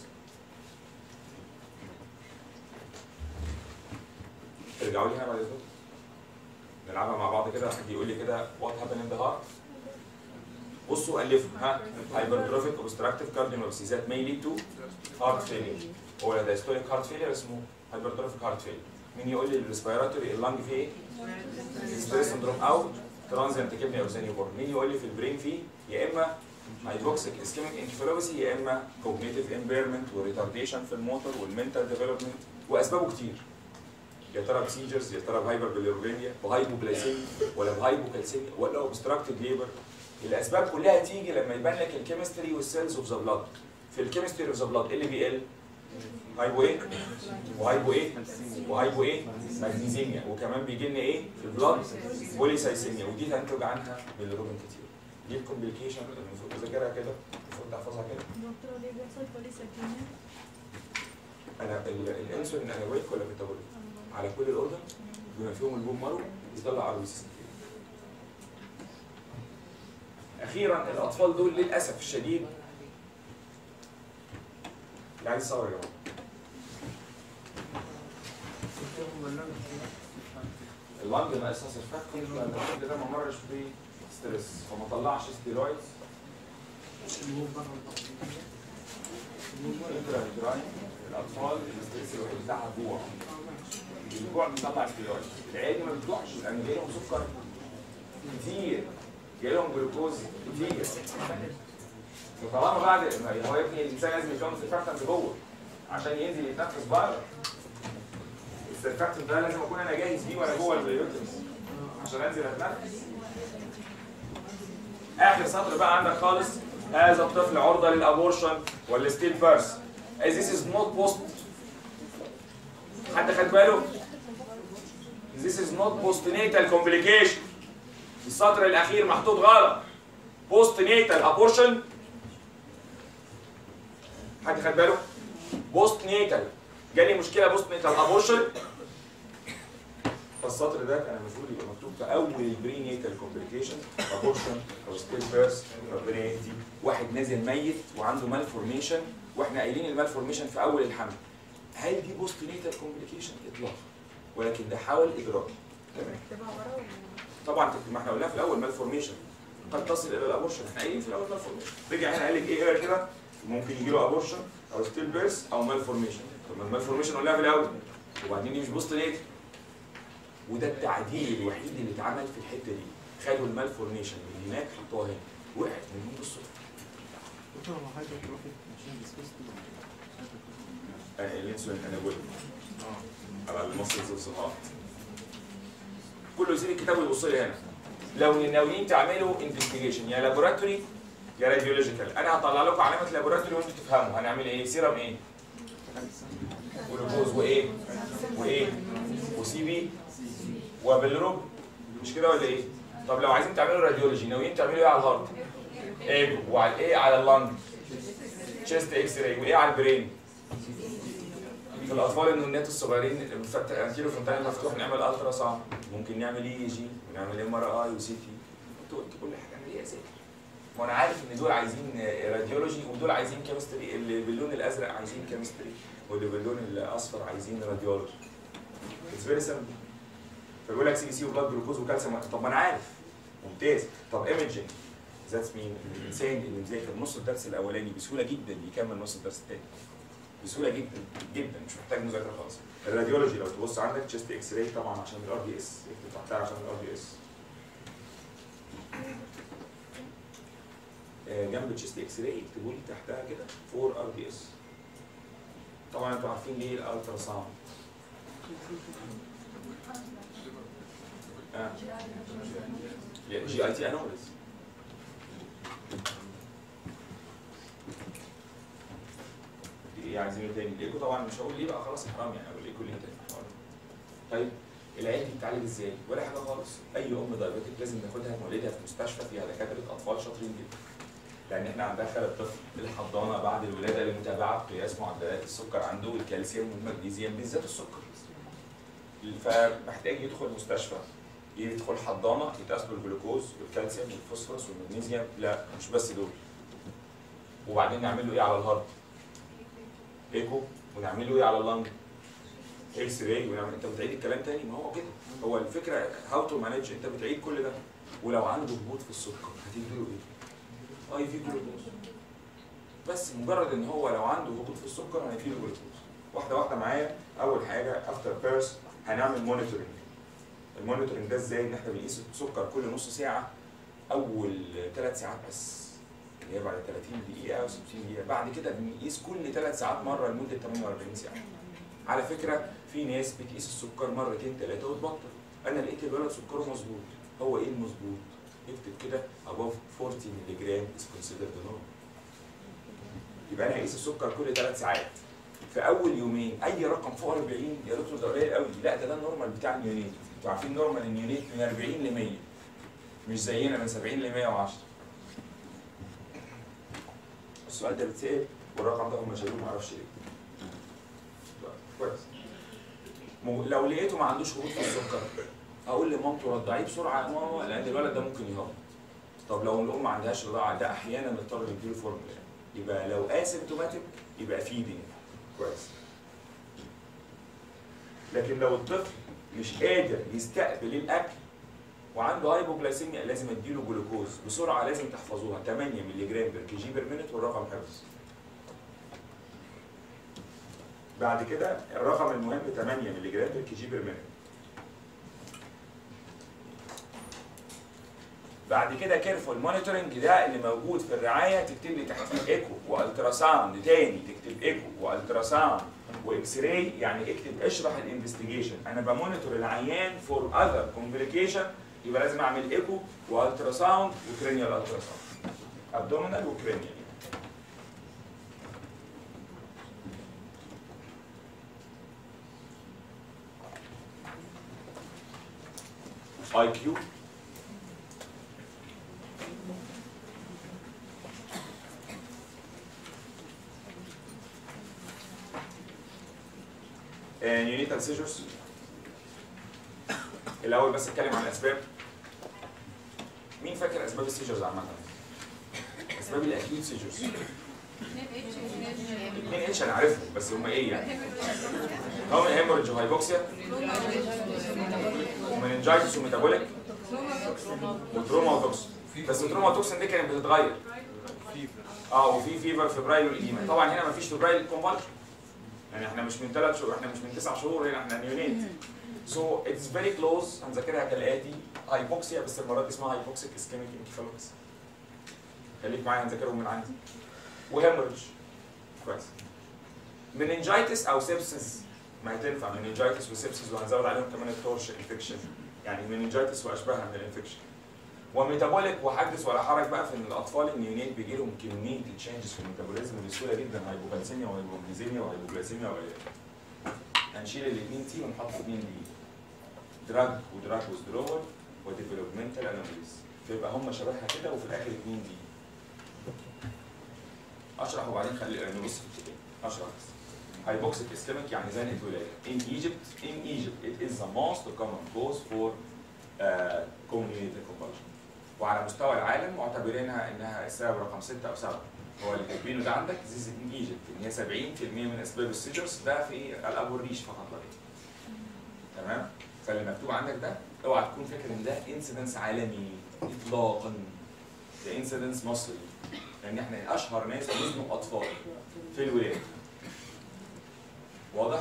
ترجعوا لي هنا بعد اذنكم نلعبها مع بعض كده حد يقول لي كده وات هابن ان ذا هارت بصوا الفوا ها هايبرتروفيك اوبستراكتيف كارديوميوباثي ذات may lead to heart failure هو ده هيستوريك هارت فيلير اسمه هايبرتروفيك هارت فيلير مين يقول لي الريسبيراتوري اللنج فيه ايه؟ ستريس سندروم او ترانزيانت كيدني او سينيبور مين يقول لي في البرين فيه يا اما هايبوكسيك اسكيميك انكفالوباثي يا اما كوجنيتيف امبيرمنت وريتارديشن في الموتور والمنتال ديفلوبمنت واسبابه كتير يا ترى بسيجرز يا ترى بهايبر بيليروبينيا بهايبوجلايسيميا ولا بهايبوكالسيميا ولا اوبستراكتيف ليبر الاسباب كلها تيجي لما يبان لك الكيمستري والسيلز اوف ذا بلاد في الكيمستري اوف ذا بلاد ايه اللي بيقل؟ هايبو ايه؟ وهايبو ايه؟ وهايبو ايه؟ ماجنيزيميا وكمان بيجي لنا ايه؟ في البلاد بوليسايسيميا ودي تنتج عنها بالروبين كتير دي الكومبليكيشن اللي المفروض تذاكرها كده المفروض تحفظها كده دكتور ليه بيحصل بوليسايكيميا؟ انا ال- الانسولين انابويك ولا ميتابوليك على كل الاوردر بما فيهم البوم مارو يطلع ار بي سي اخيرا الاطفال دول للاسف الشديد اللي عايز يصور يا جماعه اللنج ناقصها سيرفاكتنت لان الراجل ده ما مرش بستريس فما طلعش ستيرويدز انترا الاطفال الاستريس الوحيد بتاعها جوع الجوع بيطلع ستيرويدز العيال دي ما بتجوعش لان جاي لهم سكر كتير جاي لهم جلوكوز كتير فطالما بعد ما هو يا ابني الانسان لازم يكون سيرفاكتنت جوه عشان ينزل يتنفس بره السيرفاكتنت ده لازم اكون انا جاهز بيه وانا جوه اليوترس عشان انزل اتنفس اخر سطر بقى عندك خالص هذا الطفل عرضه للابورشن والستيل بيرس as this is not post حد خد باله this is not postnatal complication السطر الاخير محطوط غلط postnatal abortion حد خد باله postnatal جالي مشكله postnatal abortion فالسطر ده كان المفروض يبقى مكتوب في اول البري نيتال كومبليكيشن ابورشن او ستيل بيرس ربنا يهدي واحد نازل ميت وعنده مال فورميشن واحنا قايلين المال فورميشن في اول الحمل هل دي بوست نيتال كومبليكيشن اطلاقا ولكن ده حاول ادراكي تمام اكتبها ورا و... طبعا تكتب- ما احنا قلنا في الاول مال فورميشن قد تصل الى الابورشن احنا قايلين في الاول مال فورميشن رجع هنا قال لك ايه قال كده ممكن يجي له ابورشن او ستيل بيرس او مال فورميشن طب ما المال فورميشن قلناها في الاول وبعدين دي مش بوست نيتال وده التعديل الوحيد اللي اتعمل في الحته دي خدوا المال فورميشن من هناك حطوها هنا وقعت من هنا بالصدفه دكتور هو حاجه تروفيك عشان ديسكوست آه، الانسولين انابوليك اه على المصل والصفات كله يسيب الكتاب ويبص لي هنا لو ناويين تعملوا انفستيجيشن يا لابوراتوري يا راديولوجيكال انا هطلع لكم علامه لابوراتوري وانتوا تفهموا هنعمل ايه سيرم ايه جلوكوز وايه وايه وسي بي وبالروب مش كده ولا ايه طب لو عايزين تعملوا راديولوجي ناويين تعملوا ايه على الهارت ايه وعلى ايه على اللنج تشيست اكس راي وايه على البرين في الاطفال النونات الصغيرين المفتح انتيرو فرونتال مفتوح نعمل الترا ساوند ممكن نعمل اي جي ونعمل ام ار اي وسي تي انتوا قلت كل حاجه انا ليه اذاكر وانا عارف ان دول عايزين راديولوجي ودول عايزين كيمستري اللي باللون الازرق عايزين كيمستري واللي باللون الاصفر عايزين راديولوجي اتس فيري سمبل فبيقول لك سي بي سي وبلاد جلوكوز وكالسيوم طب ما انا عارف ممتاز طب ايمجنج ذاتس مين الانسان اللي مذاكر نص الدرس الاولاني بسهوله جدا يكمل نص الدرس الثاني بسهوله جدا جدا مش محتاج مذاكره خالص الراديولوجي لو تبص عندك تشيست اكس راي طبعا عشان الار دي اس اكتب تحتها عشان الار دي اس جنب تشيست اكس راي اكتبوا لي تحتها كده 4 ار دي اس طبعا انتوا عارفين ليه الالترا ساوند آه. جي اي تي انوريز ايه عايزين ايه تاني؟ الايكو طبعا مش هقول ليه بقى خلاص حرام يعني اقول الايكو ليه تاني طيب العيال دي بتتعالج ازاي؟ ولا حاجه خالص اي ام دايبيتك لازم ناخدها نولدها في مستشفى فيها دكاتره اطفال شاطرين جدا لان احنا هندخل الطفل الحضانه بعد الولاده لمتابعه قياس معدلات السكر عنده والكالسيوم والمغنيسيوم بالذات السكر فمحتاج يدخل مستشفى يدخل حضانه يتقاس له الجلوكوز والكالسيوم والفوسفورس والمغنيسيوم لا مش بس دول وبعدين نعمل له ايه على الهارت ايكو ونعمل له ايه على اللنج اكس راي ونعمل انت بتعيد الكلام تاني ما هو كده هو الفكره هاو تو مانج انت بتعيد كل ده ولو عنده هبوط في السكر هتدي له ايه؟ اي في جلوكوز بس مجرد ان هو لو عنده هبوط في السكر هندي له جلوكوز واحده واحده معايا اول حاجه افتر بيرس هنعمل مونيتورنج المونيتورنج ده ازاي ان احنا بنقيس السكر كل نص ساعه اول ثلاث ساعات بس اللي هي بعد 30 دقيقه او 60 دقيقه بعد كده بنقيس كل ثلاث ساعات مره لمده 48 ساعه على فكره في ناس بتقيس السكر مرتين ثلاثه وتبطل انا لقيت الولد سكره مظبوط هو ايه المظبوط اكتب كده above 40 مللي جرام is considered normal يبقى انا هقيس السكر كل ثلاث ساعات في اول يومين اي رقم فوق 40 يا دكتور ده قليل قوي لا ده ده النورمال بتاع النيونيت انتوا عارفين نورمال النيونيت من 40 ل 100 مش زينا من 70 ل 110 السؤال ده بيتسال والرقم ده هم شالوه معرفش ليه كويس مو- لو لقيته ما عندوش هبوط في السكر هقول لمامته رضعيه بسرعه يا ماما لان الولد ده ممكن يهبط طب لو الام ما عندهاش رضاعه ده احيانا بنضطر نديله فورمولا يبقى لو اسيمتوماتيك يبقى فيدنج كويس لكن لو الطفل مش قادر يستقبل الاكل وعنده هايبوجلايسيميا لازم اديله جلوكوز بسرعه لازم تحفظوها 8 مللي جرام بر كي جي بر مينت والرقم حفظ بعد كده الرقم المهم 8 مللي جرام بر كي جي بر مينت بعد كده كيرفول مونيتورنج ده اللي موجود في الرعايه تكتب لي تحتيه ايكو والترا ساوند تاني تكتب ايكو والترا ساوند واكس راي يعني اكتب اشرح الانفستيجيشن انا بمونيتور العيان فور اذر كومبليكيشن يبقى لازم اعمل ايكو والترا ساوند وكرينيال الترا ساوند ابدومينال وكرينيال اي كيو neonatal seizures الاول بس اتكلم عن الاسباب مين فاكر اسباب السيجرز عامه اسباب الاكيوت سيجرز مين اتش انا عارفهم بس هم ايه يعني هم هيموريدج وهايبوكسيا ومننجايتس وميتابوليك وتروما وتوكسين بس التروما والتوكسين دي كانت بتتغير اه وفي فيفر فبرايل والإديمة طبعا هنا مفيش فبرايل كونفالشن يعني احنا مش من ثلاث شهور احنا مش من تسع شهور هنا احنا نيونيت سو اتس فيري كلوز هنذاكرها كالاتي هايبوكسيا بس المره دي اسمها هايبوكسيك اسكيميك انكفالوباثي خليك معايا هنذاكرهم من عندي وهيموريدج كويس مننجايتس او سيبسس ما هي تنفع مننجايتس وسيبسس وهنزود عليهم كمان التورش انفكشن يعني مننجايتس واشباهها من الانفكشن وميتابوليك وحدث ولا حرج بقى في ان الاطفال النيونيت بيجي لهم كميه تشينجز في الميتابوليزم بسهوله جدا هايبوكالسيميا وهايبوجليزيميا وهايبوجلاسيميا وغيرها هنشيل الاثنين تي ونحط اثنين دي دراج ودراج وذرول وديفلوبمنتال اناليز فيبقى هم شبهها كده وفي الاخر اثنين دي اشرح وبعدين خلي نبص اشرح بس hypoxic ischemic يعني زنقة ولاية. In Egypt, in Egypt, it is the most common cause for uh, community convulsion. وعلى مستوى العالم معتبرينها انها السبب رقم 6 او 7 هو اللي كاتبينه ده عندك this is in Egypt ان هي 70% من اسباب السيجرز ده في الاب والريش فقط لا غير. تمام؟ فاللي مكتوب عندك ده اوعى تكون فاكر ان ده انسيدنس عالمي اطلاقا ده انسيدنس مصري لان احنا اشهر ناس بيزنوا اطفال في الولايه واضح؟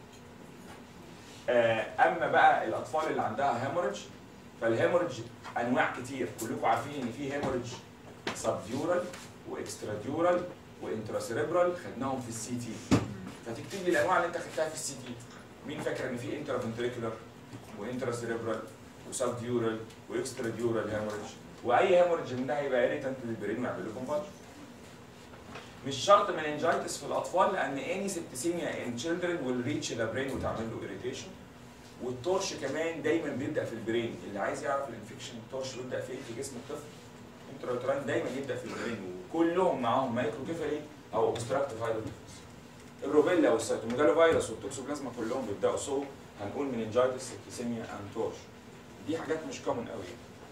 آه، اما بقى الاطفال اللي عندها هيموريدج فالهيموريدج انواع كتير كلكم عارفين ان في هيموريدج سبديورال واكستراديورال وانتراسيريبرال خدناهم في السي تي فتكتب لي الانواع اللي انت خدتها في السي تي مين فاكر ان في انترافنتريكولار وانتراسيريبرال وسبديورال واكستراديورال هيموريدج واي هيموريدج من ده هيبقى اريتنت للبرين ويعمل له كونفالجن مش شرط مننجايتس في الاطفال لان اني سبتسيميا ان تشيلدرن ويل ريتش ذا برين وتعمل له اريتيشن والتورش كمان دايما بيبدا في البرين اللي عايز يعرف الانفكشن التورش بيبدا فين في جسم الطفل انتراتران دايما يبدا في البرين وكلهم معاهم مايكروكيفالي او اوبستراكتيف هايدروكيفالي الروبيلا والسيتوميجالو فيروس والتوكسوبلازما كلهم بيبداوا سو هنقول مننجايتس سبتسيميا اند تورش دي حاجات مش كومن قوي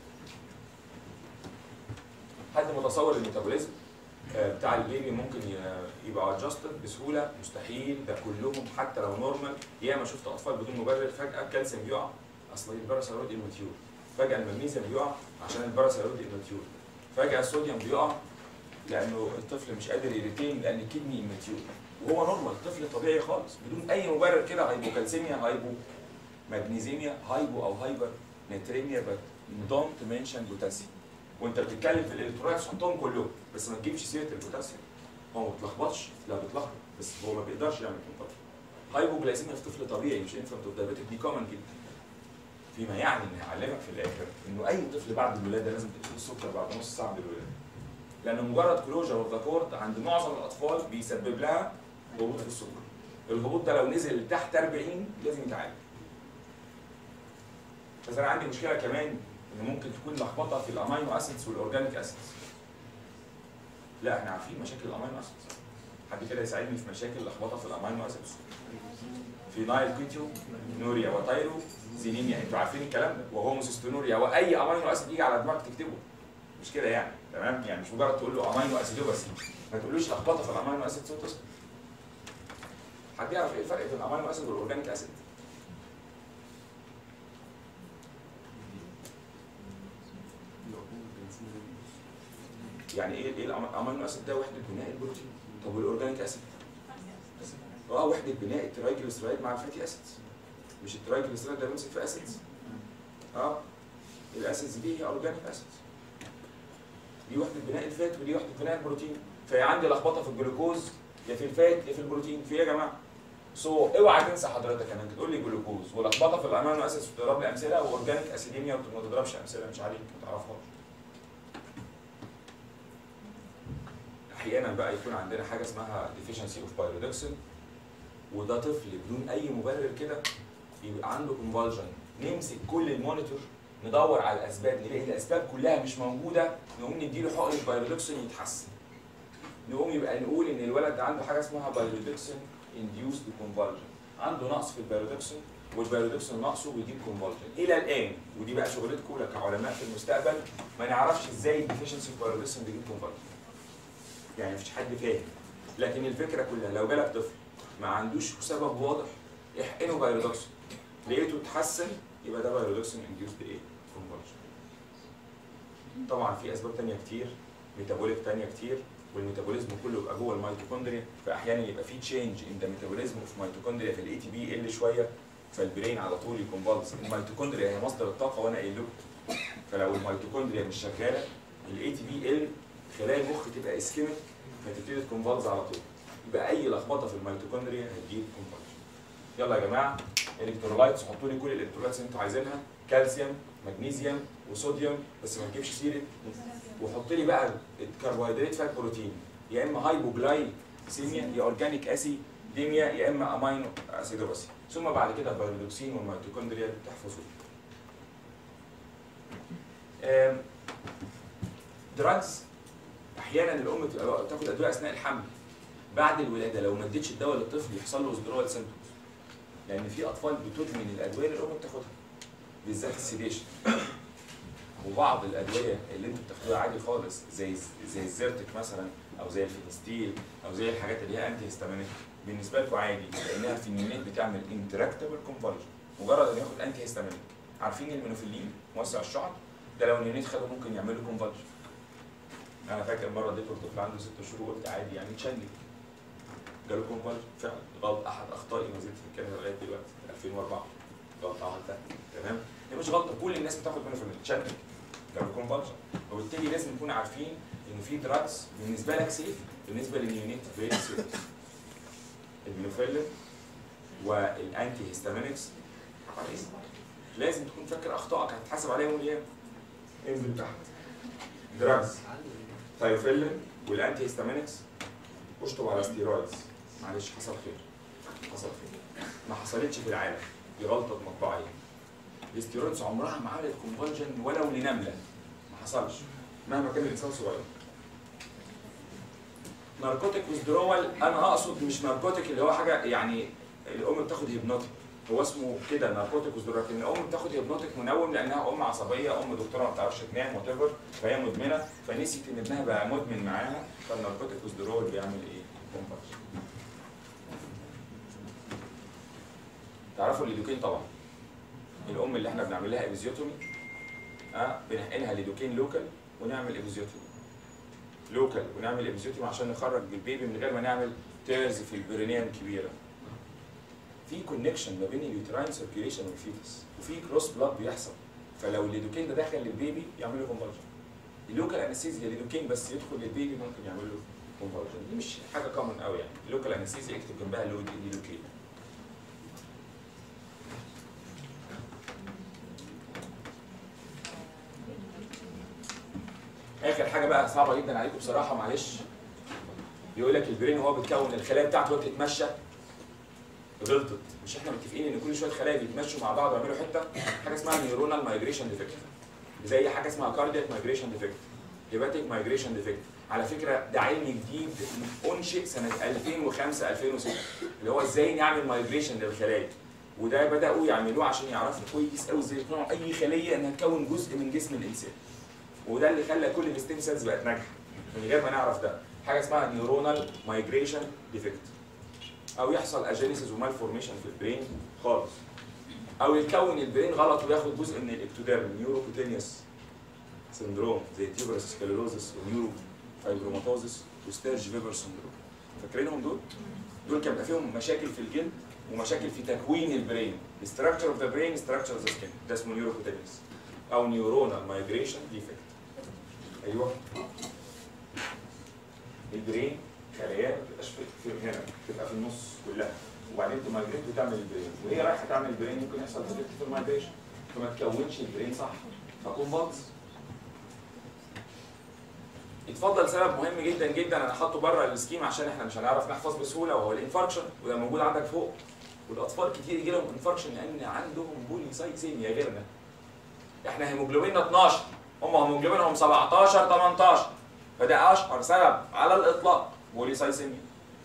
حد متصور الميتابوليزم آه، بتاع البيبي ممكن ي- يبقى ادجستد بسهوله مستحيل ده كلهم حتى لو نورمال ياما شفت اطفال بدون مبرر فجاه الكالسيوم بيقع اصل الباراسيرويد الماتيور فجاه المغنيسيوم بيقع عشان الباراسيرويد الماتيور فجاه الصوديوم بيقع لانه الطفل مش قادر يريتين لان الكدني الماتيور وهو نورمال طفل طبيعي خالص بدون اي مبرر كده هايبوكالسيميا هايبو ماجنيزيميا هايبو او هايبر نيتريميا بس دونت منشن بوتاسيوم وانت بتتكلم في الالكترولايتس حطهم كلهم بس ما تجيبش سيره البوتاسيوم هو ما بيتلخبطش لا بيتلخبط بس هو ما بيقدرش يعمل كونفرجن هايبوجلايسيميا في طفل طبيعي مش انفانت اوف دايابيتك دي كومن جدا فيما يعني ان هعلمك في الاخر انه اي طفل بعد الولاده لازم تقيس السكر بعد نص ساعه من الولاده لان مجرد كلوجر اوف ذا كورد عند معظم الاطفال بيسبب لها هبوط في السكر الهبوط ده لو نزل تحت 40 لازم يتعالج بس انا عندي مشكله كمان ان ممكن تكون لخبطه في الامينو اسيدز والاورجانيك اسيدز لا احنا عارفين مشاكل الامينو اسيدز حد كده يساعدني في مشاكل لخبطه في الامينو اسيدز في نايل كيتيو نوريا وتايرو زينيميا انتوا عارفين الكلام ده وهوموسيستونوريا واي امينو اسيد يجي على دماغك تكتبه مش كده يعني تمام يعني مش مجرد تقول له امينو اسيدوباسي ما تقولوش لخبطه في الامينو اسيد وتصل حد يعرف ايه الفرق بين الامينو اسيد والاورجانيك اسيد يعني ايه ايه الامينو اسيد ده وحده بناء البروتين طب والاورجانيك اسيد اه وحده بناء الترايجليسيرايد مع الفاتي اسيدز مش الترايجليسيرايد ده بيمسك في اسيدز اه الاسيدز دي هي اورجانيك اسيدز دي وحده بناء الفات ودي وحده بناء البروتين فهي عندي لخبطه في الجلوكوز يا في الفات يا في البروتين في ايه يا جماعه سو اوعى تنسى حضرتك انك تقول لي جلوكوز ولخبطه في الامينو اسيدز وتضرب لي امثله واورجانيك اسيديميا وما تضربش امثله مش عليك ما تعرفهاش احيانا بقى يكون عندنا حاجه اسمها deficiency اوف بايرودكسين وده طفل بدون اي مبرر كده يبقى عنده كونفالجن نمسك كل المونيتور ندور على الاسباب نلاقي الاسباب كلها مش موجوده نقوم نديله حقن بايرودكسين يتحسن نقوم يبقى نقول ان الولد ده عنده حاجه اسمها بايرودكسين انديوسد كونفالجن عنده نقص في البايرودكسين والبايرودكسين ناقصه ويجيب كونفالجن الى الان ودي بقى شغلتكم كعلماء في المستقبل ما نعرفش ازاي الديفيشنسي في البايرودكسين بيجيب كونفالجن يعني مفيش حد فاهم لكن الفكره كلها لو جالك طفل ما عندوش سبب واضح احقنه بايرودكسين لقيته اتحسن يبقى ده بايرودكسين انديوسد ايه؟ كونفالجن طبعا في اسباب تانية كتير ميتابوليك تانية كتير والميتابوليزم كله يبقى جوه الميتوكوندريا فاحيانا يبقى في تشينج ان ذا ميتابوليزم اوف ميتوكوندريا في الاي تي بي يقل شويه فالبرين على طول يكونفالز الميتوكوندريا هي مصدر الطاقه وانا قايل لكم فلو الميتوكوندريا مش شغاله الاي تي بي يقل خلايا المخ تبقى اسكيميك فتبتدي تكونفالز على طول يبقى اي لخبطه في الميتوكوندريا هتجيب كونفالجن يلا يا جماعه الكترولايتس حطوا لي كل الالكترولايتس اللي انتوا عايزينها كالسيوم مغنيسيوم وصوديوم بس ما تجيبش سيره وحط لي بقى الكربوهيدرات فات بروتين يا اما هايبوجلايسيميا يا اورجانيك اسيديميا يا اما امينو اسيدوباسي ثم بعد كده البيرودوكسين والميتوكوندريا تحفظوا دراجز احيانا الام بتبقى تاخد ادويه اثناء الحمل بعد الولاده لو ما اديتش الدواء للطفل يحصل له وذرول سيمبتومز لان في اطفال بتدمن الادويه اللي الام بتاخدها بالذات السيديشن وبعض الادويه اللي انتوا بتاخدوها عادي خالص زي زي الزيرتك مثلا او زي الفينستيل او زي الحاجات اللي هي انتي هيستامينيك بالنسبه لكم عادي لانها في النيونات بتعمل انتراكتبل كونفرجن مجرد ان ياخد انتي هيستامينيك عارفين المينوفيلين موسع الشعر ده لو النيونات خده ممكن يعمل له كونفرجن انا فاكر مره اديته لطفل عنده ست شهور وقلت عادي يعني تشنج جاله كونفرجن فعلا غلط احد اخطائي ما زلت في الكلمه لغايه دلوقتي 2004 غلطه عملتها تمام هي مش غلطه كل الناس بتاخد مينوفيلين تشنج جاله كونفرجن وبالتالي لازم نكون عارفين ان في دراجز بالنسبه لك سيف بالنسبه للنيونيت فيري سيف المينوفيلين والانتي هيستامينكس لازم تكون فاكر اخطائك هتتحاسب عليها يوم القيامه انزل تحت دراجز ثايوفيلين والانتي هيستامينكس اشطب على ستيرويدز معلش حصل خير حصل خير ما حصلتش في العالم دي غلطه مطبعيه الاستيرويدز عمرها ما عملت كونفرجن ولو لنمله ما حصلش مهما كان الانسان صغير ناركوتيك ويزدرول انا اقصد مش ناركوتيك اللي هو حاجه يعني الام بتاخد هيبنوتيك هو اسمه كده ناركوتيك ويزدرول لكن الام بتاخد هيبنوتيك منوم لانها ام عصبيه ام دكتوره ما بتعرفش تنام وات فهي مدمنه فنسيت ان ابنها بقى مدمن معاها فالناركوتيك ويزدرول بيعمل ايه؟ كونفرجن تعرفوا الليدوكين طبعا الام اللي احنا بنعمل لها ابيزيوتومي اه بنحقنها ليدوكين لوكال ونعمل ابيزيوتومي لوكال ونعمل ابيزيوتومي عشان نخرج البيبي من غير ما نعمل تيرز في البرينيان كبيره في كونكشن ما بين اليوتراين سيركيوليشن والفيتس وفي كروس بلاد بيحصل فلو الليدوكين ده دخل للبيبي يعمل له كونفرجن اللوكال انستيزيا ليدوكين بس يدخل للبيبي ممكن يعمل له كونفرجن دي مش حاجه كومن قوي يعني اللوكال انستيزيا اكتب جنبها ليدوكين اخر حاجه بقى صعبه جدا عليكم بصراحه معلش بيقول لك البرين وهو بتكون الخلايا بتاعته وهي بتتمشى غلطت مش احنا متفقين ان كل شويه خلايا بيتمشوا مع بعض ويعملوا حته حاجه اسمها نيورونال مايجريشن ديفكت زي حاجه اسمها كاردياك مايجريشن ديفكت هيباتيك مايجريشن ديفكت على فكره ده علم جديد انشئ سنه 2005 2006 اللي هو ازاي نعمل مايجريشن للخلايا وده بداوا يعملوه عشان يعرفوا كويس قوي ازاي يقنعوا اي خليه انها تكون جزء من جسم الانسان وده اللي خلى كل الستيم سيلز بقت ناجحه من غير ما نعرف ده حاجه اسمها نيورونال مايجريشن ديفكت او يحصل اجينيسيس ومال فورميشن في البرين خالص او يتكون البرين غلط وياخد جزء من الاكتوديرم نيوروكوتينيوس سندروم زي تيوبرس سكليروزس ونيورو فايبروماتوزس وستيرج فيبر سندروم فاكرينهم دول؟ دول كان بيبقى فيهم مشاكل في الجلد ومشاكل في تكوين البرين structure اوف ذا برين structure اوف ذا سكين ده اسمه نيوروكوتينيوس او نيورونال مايجريشن ديفكت ايوه البرين خلايا ما بتبقاش في في هنا بتبقى في النص كلها وبعدين تمايجريت وتعمل البرين وهي رايحه تعمل البرين ممكن يحصل ديفكت في المايجريشن فما تكونش البرين صح فاكون باظ اتفضل سبب مهم جدا جدا انا حاطه بره السكيم عشان احنا مش هنعرف نحفظ بسهوله وهو الانفاركشن وده موجود عندك فوق والاطفال كتير يجي لهم انفاركشن لان عندهم بوليسايسيميا غيرنا احنا هيموجلوبيننا 12 هم هيموجلوبينهم 17 18 فده اشهر سبب على الاطلاق بوليسايسيميا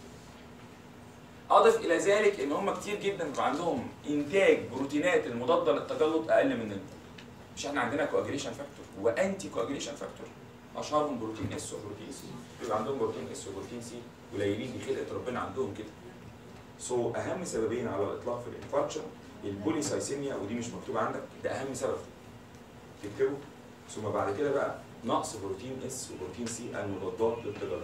اضف الى ذلك ان هم كتير جدا بيبقى عندهم انتاج بروتينات المضاده للتجلط اقل مننا مش احنا عندنا كواجريشن فاكتور وانتي كواجريشن فاكتور اشهرهم بروتين اس وبروتين سي بيبقى عندهم بروتين اس وبروتين سي قليلين دي خلقه ربنا عندهم كده سو so, اهم سببين على الاطلاق في الانفاركشن البوليسايسيميا ودي مش مكتوبه عندك ده اهم سبب تكتبه ثم بعد كده بقى نقص بروتين اس وبروتين سي المضادات للتجلط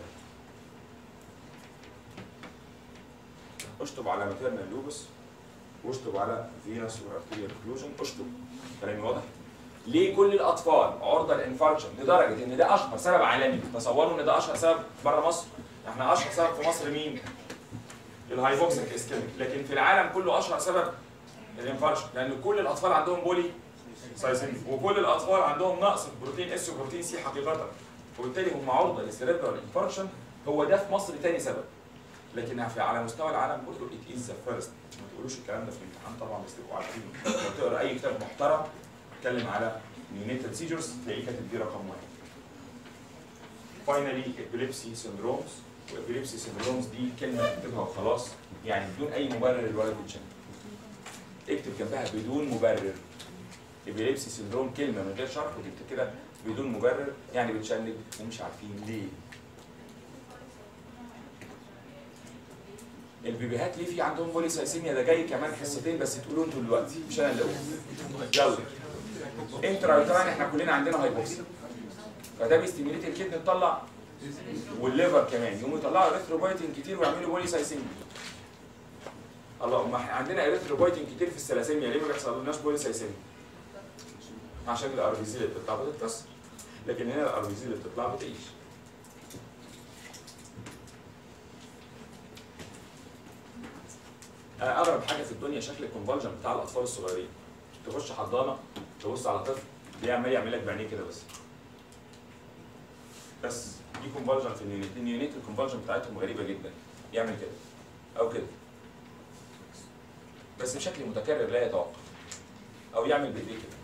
اشطب على ماتيرنال لوبس واشطب على فينس وارتيريال اوكلوجن اشطب كلامي واضح ليه كل الاطفال عرضه للانفاركشن لدرجه ان ده اشهر سبب عالمي تصوروا ان ده اشهر سبب بره مصر احنا اشهر سبب في مصر مين الهايبوكسيك اسكيميك لكن في العالم كله اشهر سبب الانفاركشن لان كل الاطفال عندهم بولي سايسيميا وكل الاطفال عندهم نقص في بروتين اس وبروتين سي حقيقه وبالتالي هم عرضه للسيريبرال انفاركشن هو ده في مصر تاني سبب لكن في على مستوى العالم كله ات از ذا فيرست ما تقولوش الكلام ده في الامتحان طبعا بس تبقوا عارفين لو تقرا اي كتاب محترم اتكلم على نيونيتال سيجرز تلاقيه كاتب دي رقم واحد. فاينلي ابيليبسي سيندرومز وابيليبسي سيندرومز دي كلمه تكتبها وخلاص يعني بدون اي مبرر الولد بيتشن اكتب جنبها بدون مبرر ابيليبسي سيندروم كلمه من غير شرح وتكتب كده بدون مبرر يعني بتشنج ومش عارفين ليه البيبيهات ليه في عندهم بوليسايسيميا ده جاي كمان حصتين بس تقولوا انتوا دلوقتي مش انا اللي اقول يلا انترا احنا كلنا عندنا هايبوكسيا فده بيستيميليت الكدن تطلع والليفر كمان يقوموا يطلعوا اريثروبويتين كتير ويعملوا بوليسايسيميا الله ما احنا عندنا اريثروبويتين كتير في الثلاسيميا ليه ما بيحصلناش بوليسايسيميا عشان الار بي زي اللي بتطلع بتتكسر لكن هنا الار بي زي اللي بتطلع بتعيش اغرب حاجه في الدنيا شكل الكونفالجن بتاع الاطفال الصغيرين تخش حضانه تبص على طفل تلاقيه عمال يعمل لك بعينيه كده بس بس دي كونفالجن في النيونيت النيونيت الكونفالجن بتاعتهم غريبه جدا يعمل كده او كده بس بشكل متكرر لا يتوقف او يعمل بايديه كده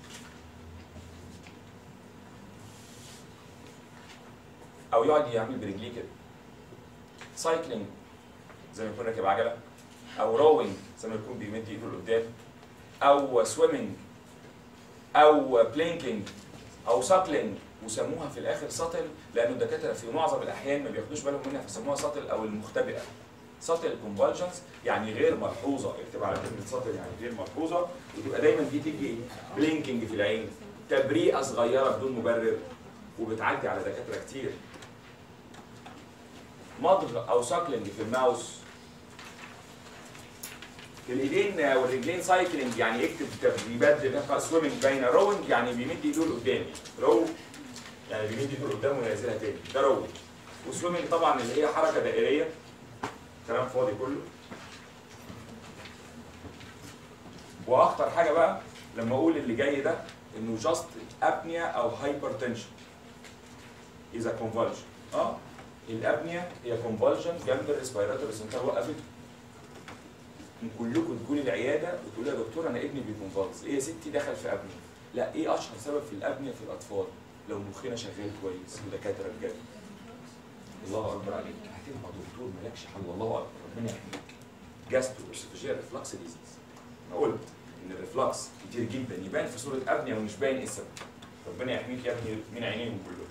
او يقعد يعمل برجليه كده سايكلينج زي ما يكون راكب عجله او روينج زي ما يكون بيمد ايده لقدام او سويمنج او بلينكينج او ساكلينج وسموها في الاخر ساتل لان الدكاتره في معظم الاحيان ما بياخدوش بالهم منها فسموها ساتل او المختبئه ساتل كونفالجنس يعني غير ملحوظه اكتب على كلمه ساتل يعني غير ملحوظه وتبقى دايما دي تيجي بلينكينج في العين تبريئه صغيره بدون مبرر وبتعدي على دكاتره كتير مضغ او ساكلينج في الماوس في الايدين والرجلين سايكلينج يعني يكتب تدريبات سويمنج باينه روينج يعني بيمد ايده لقدام رو يعني بيمد ايده لقدام وينزلها تاني ده رول وسويمنج طبعا اللي هي حركه دائريه كلام فاضي كله واخطر حاجه بقى لما اقول اللي جاي ده انه جاست ابنيا او هايبرتنشن اذا كونفولجن اه الابنيا هي كونفولجن جنب الريسبيراتوري سنتر وقفته كلكم تقولوا العياده وتقولوا يا دكتور انا ابني بيكونفولز ايه يا ستي دخل في ابنيا لا ايه اشهر سبب في الابنيا في الاطفال لو مخنا شغال كويس ودكاتره بجد الله اكبر عليك هتبقى دكتور مالكش حل الله اكبر ربنا يحميك جاسترو اسوفيجيال ريفلكس ديزيز انا قلت ان الريفلكس كتير جدا يبان في صوره ابنيا ومش باين ايه السبب ربنا يحميك يا ابني من عينيهم كلهم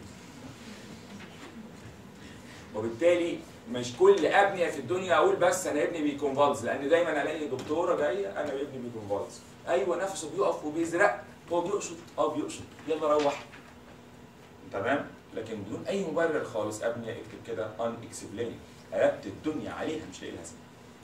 وبالتالي مش كل ابنيه في الدنيا اقول بس انا ابني بيكونفالز لان دايما الاقي دكتوره جايه انا ابني بيكونفالز ايوه نفسه بيقف وبيزرق هو بيقصد اه بيقصد يلا روح تمام لكن بدون اي مبرر خالص ابنيه اكتب كده ان اكسبلين قلبت الدنيا عليها مش لاقي لها سبب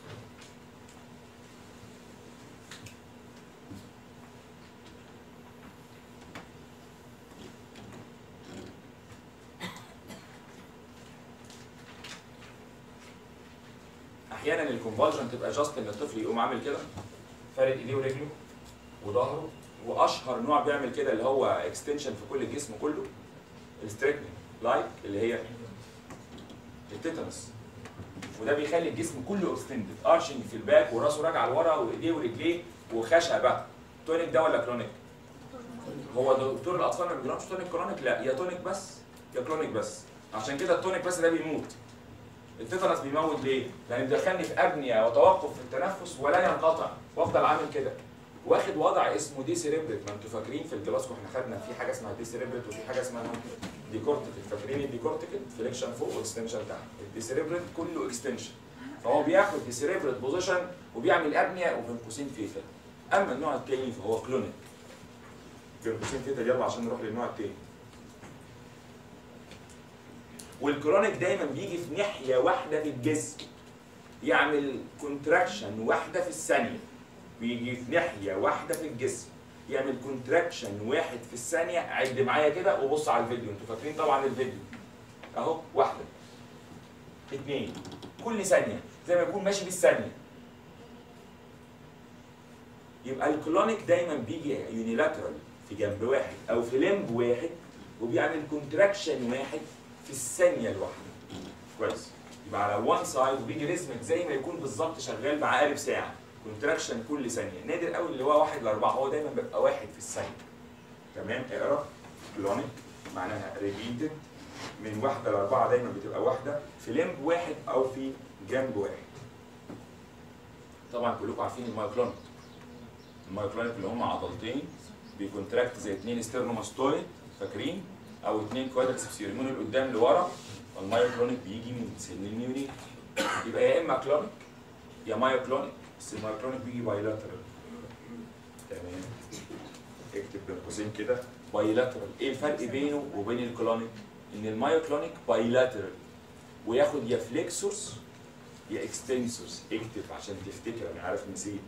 احيانا الكونفالجن تبقى جاست ان الطفل يقوم عامل كده فارد ايديه ورجله وظهره واشهر نوع بيعمل كده اللي هو اكستنشن في كل الجسم كله الستريكنينج لايك اللي هي التيتانس وده بيخلي الجسم كله اكستندد ارشنج في الباك وراسه راجعه لورا وايديه ورجليه وخشبه تونيك ده ولا كرونيك؟ هو دكتور الاطفال ما بيجربش تونيك كرونيك لا يا تونيك بس يا كرونيك بس عشان كده التونيك بس ده بيموت التيتانس بيموت ليه؟ لان بيدخلني في ابنيه وتوقف في التنفس ولا ينقطع وافضل عامل كده واخد وضع اسمه دي سيريبريت ما انتوا فاكرين في الجلاسكو احنا خدنا في حاجه اسمها دي سيريبريت وفي حاجه اسمها دي كورتيكال فاكرين الدي كورتيكال فليكشن فوق واكستنشن تحت الدي سيريبريت كله اكستنشن فهو بياخد دي سيريبريت بوزيشن وبيعمل ابنيه وبين قوسين فيتا اما النوع التاني فهو كلونيك بين قوسين فيتا يلا عشان نروح للنوع التاني والكرونيك دايما بيجي في ناحيه واحده في الجسم يعمل كونتراكشن واحده في الثانيه بيجي في ناحيه واحده في الجسم يعمل كونتراكشن واحد في الثانيه عد معايا كده وبص على الفيديو انتوا فاكرين طبعا الفيديو اهو واحده اثنين كل ثانيه زي ما يكون ماشي بالثانيه يبقى الكلونيك دايما بيجي يونيلاترال في جنب واحد او في لمب واحد وبيعمل كونتراكشن واحد في الثانيه الواحده كويس يبقى على وان سايد وبيجي ريزمك زي ما يكون بالظبط شغال بعقارب ساعه كونتراكشن كل ثانيه نادر قوي اللي هو واحد لاربعه هو دايما بيبقى واحد في الثانيه تمام اقرا كلونيك معناها ريبيتد من واحده لاربعه دايما بتبقى واحده في لمب واحد او في جنب واحد طبعا كلكم عارفين المايكلونيك المايكلونيك اللي هم عضلتين بيكونتراكت زي اثنين ستيرنوماستويد فاكرين او اثنين كوادريسبس يرمون لقدام لورا والمايوكلونيك بيجي من سن النيونيت يبقى يا اما كلونيك يا مايوكلونيك بس المايوكلونيك بيجي بايلاترال تمام اكتب بين قوسين كده بايلاترال ايه الفرق بينه وبين الكلونيك ان المايوكلونيك بايلاترال وياخد يا فليكسورس يا اكستنسورس اكتب عشان تفتكر انا عارف نسيت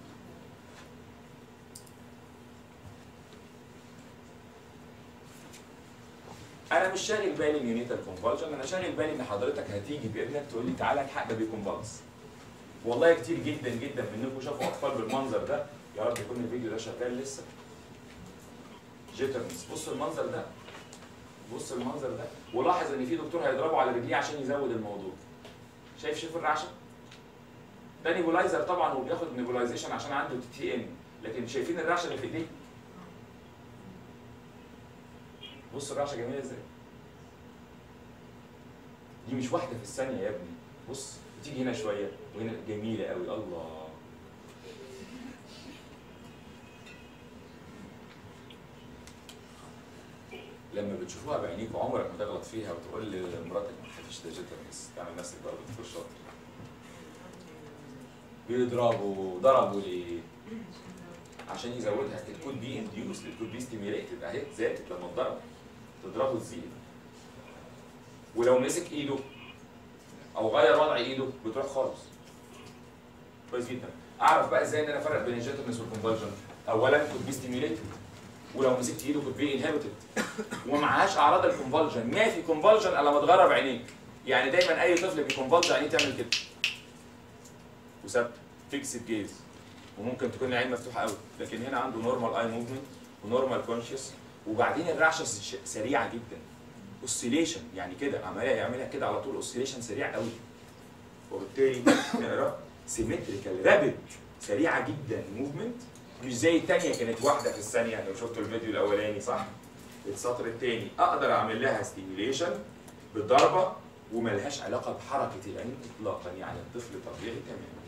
انا مش شاغل بالي اليونيتال كونفالجن انا شاغل بالي ان حضرتك هتيجي باذنك تقول لي تعالى الحق ده بيكونفالز والله كتير جدا جدا منكم شافوا اطفال بالمنظر ده يا رب يكون الفيديو ده شغال لسه جيترنس بص المنظر ده بص المنظر ده ولاحظ ان في دكتور هيضربه على رجليه عشان يزود الموضوع شايف شايف الرعشه ده نيبولايزر طبعا وبياخد نيبولايزيشن عشان عنده تي تي ان لكن شايفين الرعشه اللي في ايديه بص الرعشه جميله ازاي دي مش واحده في الثانيه يا ابني بص بتيجي هنا شويه وهنا جميله قوي الله لما بتشوفوها بعينيكوا عمرك ما تغلط فيها وتقول لمراتك ما تخافيش ده جيترنس تعمل نفسك بقى دكتور شاطر بيضربوا ضربوا ليه؟ عشان يزودها it could be induced it could be stimulated اهي زادت لما اتضرب تضربه تزيد ولو مسك ايده او غير وضع ايده بتروح خالص كويس جدا اعرف بقى ازاي ان انا افرق بين الجيترنس والكونفرجن اولا كود بي ستيميوليتد ولو مسكت ايده كود بي انهبيتد ومعهاش اعراض الكونفولجن ما في كونفولجن الا لما تغرب عينيك يعني دايما اي طفل بيكونفولج عينيه تعمل كده وثابته فيكسد جيز وممكن تكون العين مفتوحه قوي لكن هنا عنده نورمال اي موفمنت ونورمال كونشس وبعدين الرعشه س- سريعه جدا اوسيليشن يعني كده عمليه يعملها كده على طول اوسيليشن سريع قوي وبالتالي نقرا سيمتريكال رابid سريعه جدا موفمنت مش زي الثانيه كانت واحده في الثانيه لو شفتوا الفيديو الاولاني صح؟ السطر الثاني اقدر اعمل لها ستيميوليشن بالضربه وملهاش علاقه بحركه العين اطلاقا يعني الطفل طبيعي تماما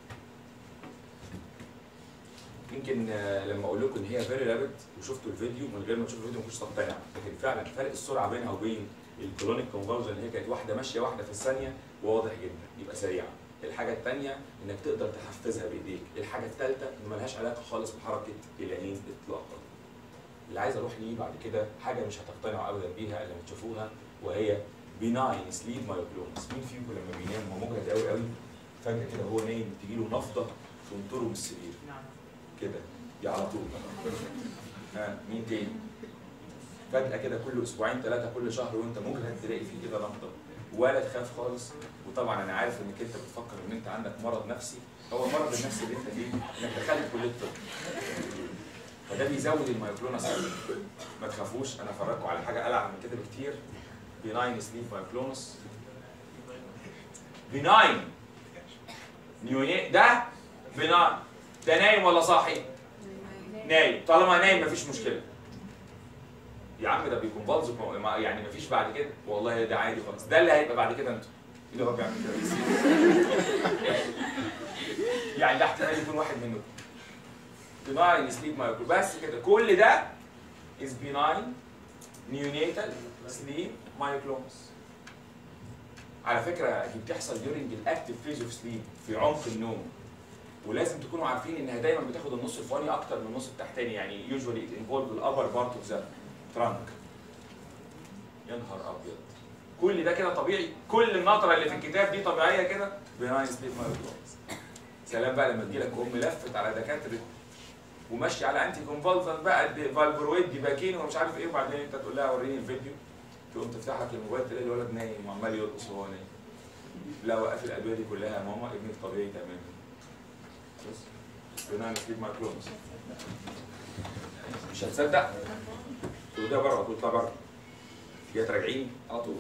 يمكن آه، لما اقول لكم ان هي فيري رابid وشفتوا الفيديو من غير ما تشوفوا الفيديو ما كنتش تقتنع لكن فعلا فرق السرعه بينها وبين الكلونيك كونفرجن اللي هي كانت واحده ماشيه واحده في الثانيه واضح جدا يبقى سريعه الحاجه الثانيه انك تقدر تحفزها بايديك الحاجه الثالثه ان ملهاش علاقه خالص بحركه العين اطلاقا اللي عايز اروح ليه بعد كده حاجه مش هتقتنعوا ابدا بيها الا لما تشوفوها وهي بيناين سليب مايوكلونس مين فيكم لما بينام هو مجهد قوي قوي فجاه كده هو نايم تجي له نفضه تنطره من السرير كده دي على طول ها مين تاني فجأة كده كل أسبوعين ثلاثة كل شهر وأنت مجهد تلاقي فيه كده نهضة ولا تخاف خالص وطبعا أنا عارف إنك أنت بتفكر إن أنت عندك مرض نفسي هو المرض النفسي اللي أنت فيه إنك دخلت كلية الطب فده بيزود المايكلونس أوي. ما تخافوش أنا أفرجكم على حاجة ألعب من كده بكتير بناين سليب مايكلونس بناين نيوني ده بناين ده نايم ولا صاحي؟ نايم طالما نايم مفيش مشكله يا عم ده بيكون بلز يعني مفيش بعد كده والله ده عادي خالص ده اللي هيبقى بعد كده انتوا ايه اللي هو بيعمل كده يعني ده احتمال يكون واحد منكم benign sleep myoculum بس كده كل ده is benign neonatal sleep myoclonus على فكره دي بتحصل during الاكتف phase of sleep في عمق النوم ولازم تكونوا عارفين انها دايما بتاخد النص الفوقاني اكتر من النص التحتاني يعني usually it involve the upper part of the trunk يا نهار ابيض كل ده كده طبيعي كل النطره اللي في الكتاب دي طبيعيه كده benign sleep myoclonus سلام بقى لما تجيلك ام لفت على دكاتره وماشيه على انتي كونفولفنت بقى دي- فالبرويد دي باكين ومش عارف ايه وبعدين انت تقول لها وريني الفيديو تقوم تفتح لك الموبايل تلاقي الولد نايم وعمال يرقص وهو نايم لا وقف الادويه دي كلها يا ماما ابنك طبيعي تماما بس بنعمل سليب مايكلونس مش هتصدق تقول ده بره تطلع بره جاي راجعين على طول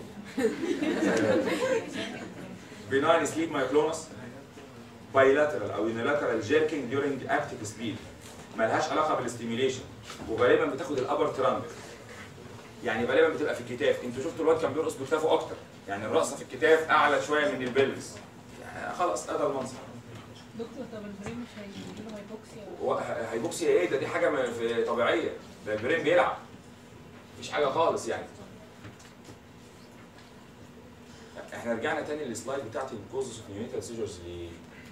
بناين سليب مايكلونس بايلاترال او يونيلاترال جيركينج ديورنج اكتيف سليب ملهاش علاقه بالاستيميليشن وغالبا بتاخد الابر ترانك يعني غالبا بتبقى في الكتاف انتوا شفتوا الواد كان بيرقص بكتافه اكتر يعني الرقصه في الكتاف اعلى شويه من البلفس يعني خلاص هذا المنظر دكتور طب البرين مش هيجيله هايبوكسيا هو ه- هيبوكسيا ايه ده دي حاجه م- في- طبيعيه ده البرين بيلعب مفيش حاجه خالص يعني احنا رجعنا تاني للسلايد بتاعت الكوزز اوف نيونيتال سيجرز ليه؟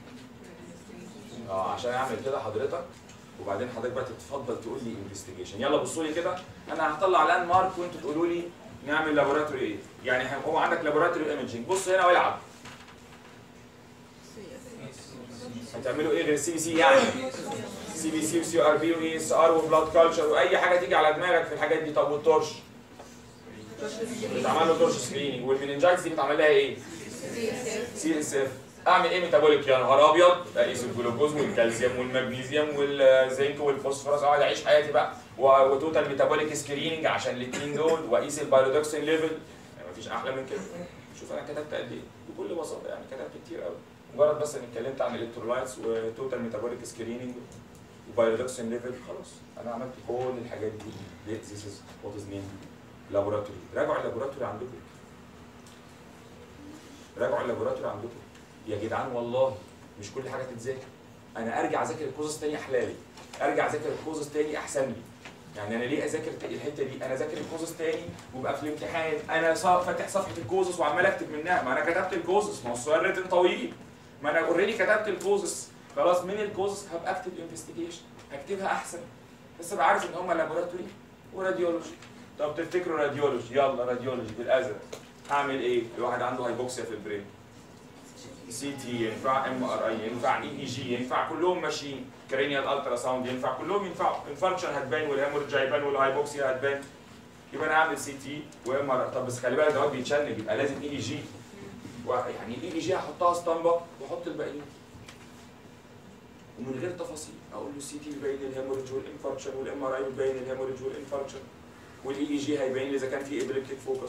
اه عشان اعمل كده حضرتك وبعدين حضرتك بقى تتفضل تقول لي انفستيجيشن يلا بصوا لي كده انا هطلع لاند مارك وانتوا تقولوا لي نعمل لابوراتوري ايه يعني ح- هو عندك لابوراتوري ايمجنج بص هنا والعب هتعملوا ايه غير السي بي سي يعني سي بي سي وسي ار بي واي اس ار وبلاد كلتشر واي حاجه تيجي على دماغك في الحاجات دي طب والتورش بيتعمل له تورش سكريننج والمننجايتس دي بتعمل لها ايه؟ سي اس اف اعمل ايه ميتابوليك يا نهار ابيض اقيس الجلوكوز والكالسيوم والمغنيسيوم والزنك والفوسفورس اقعد اعيش حياتي بقى و- وتوتال ميتابوليك سكريننج عشان الاثنين دول واقيس البايرودوكسين ليفل يعني مفيش احلى من كده شوف انا كتبت قد ايه بكل بساطه يعني كتبت كتير قوي مجرد بس اني اتكلمت عن الالكترولايتس وتوتال ميتابوليك سكريننج وبايرودوكسين ليفل خلاص انا عملت كل الحاجات دي this is what is named لابوراتوري راجعوا اللابوراتوري عندكم راجعوا اللابوراتوري عندكم يا جدعان والله مش كل حاجه تتذاكر انا ارجع اذاكر الكوزس تاني احلالي ارجع اذاكر الكوزس تاني احسن لي يعني انا ليه اذاكر ت- الحته دي انا اذاكر الكوزس تاني وابقى في الامتحان انا صا- فاتح صفحه الكوزس وعمال اكتب منها ما انا كتبت الكوزس ما هو السؤال ريتن طويل ما انا اوريدي كتبت الكوزس خلاص من الكوزس هبقى اكتب انفستيجيشن هكتبها احسن بس ابقى عارف ان هم لابوراتوري وراديولوجي طب تفتكروا راديولوجي يلا راديولوجي بالازرق هعمل ايه؟ الواحد عنده هايبوكسيا في البرين سي تي ينفع ام ار اي ينفع اي اي جي ينفع كلهم ماشيين كرينيال الترا ساوند ينفع كلهم ينفعوا الفانكشن هتبان والهيموريدج هيبان والهايبوكسيا هتبان يبقى انا اعمل سي تي وام ار طب بس خلي بالك دوت بيتشنج يبقى لازم اي اي جي يعني الاي اي جي هحطها اسطمبه واحط الباقيين ومن غير تفاصيل اقول له السي تي بيبين لي الهيموريدج والانفاركشن والام ار اي بيبين الهيموريدج والانفاركشن والاي اي جي هيبين لي اذا كان في ابيليبتيك فوكس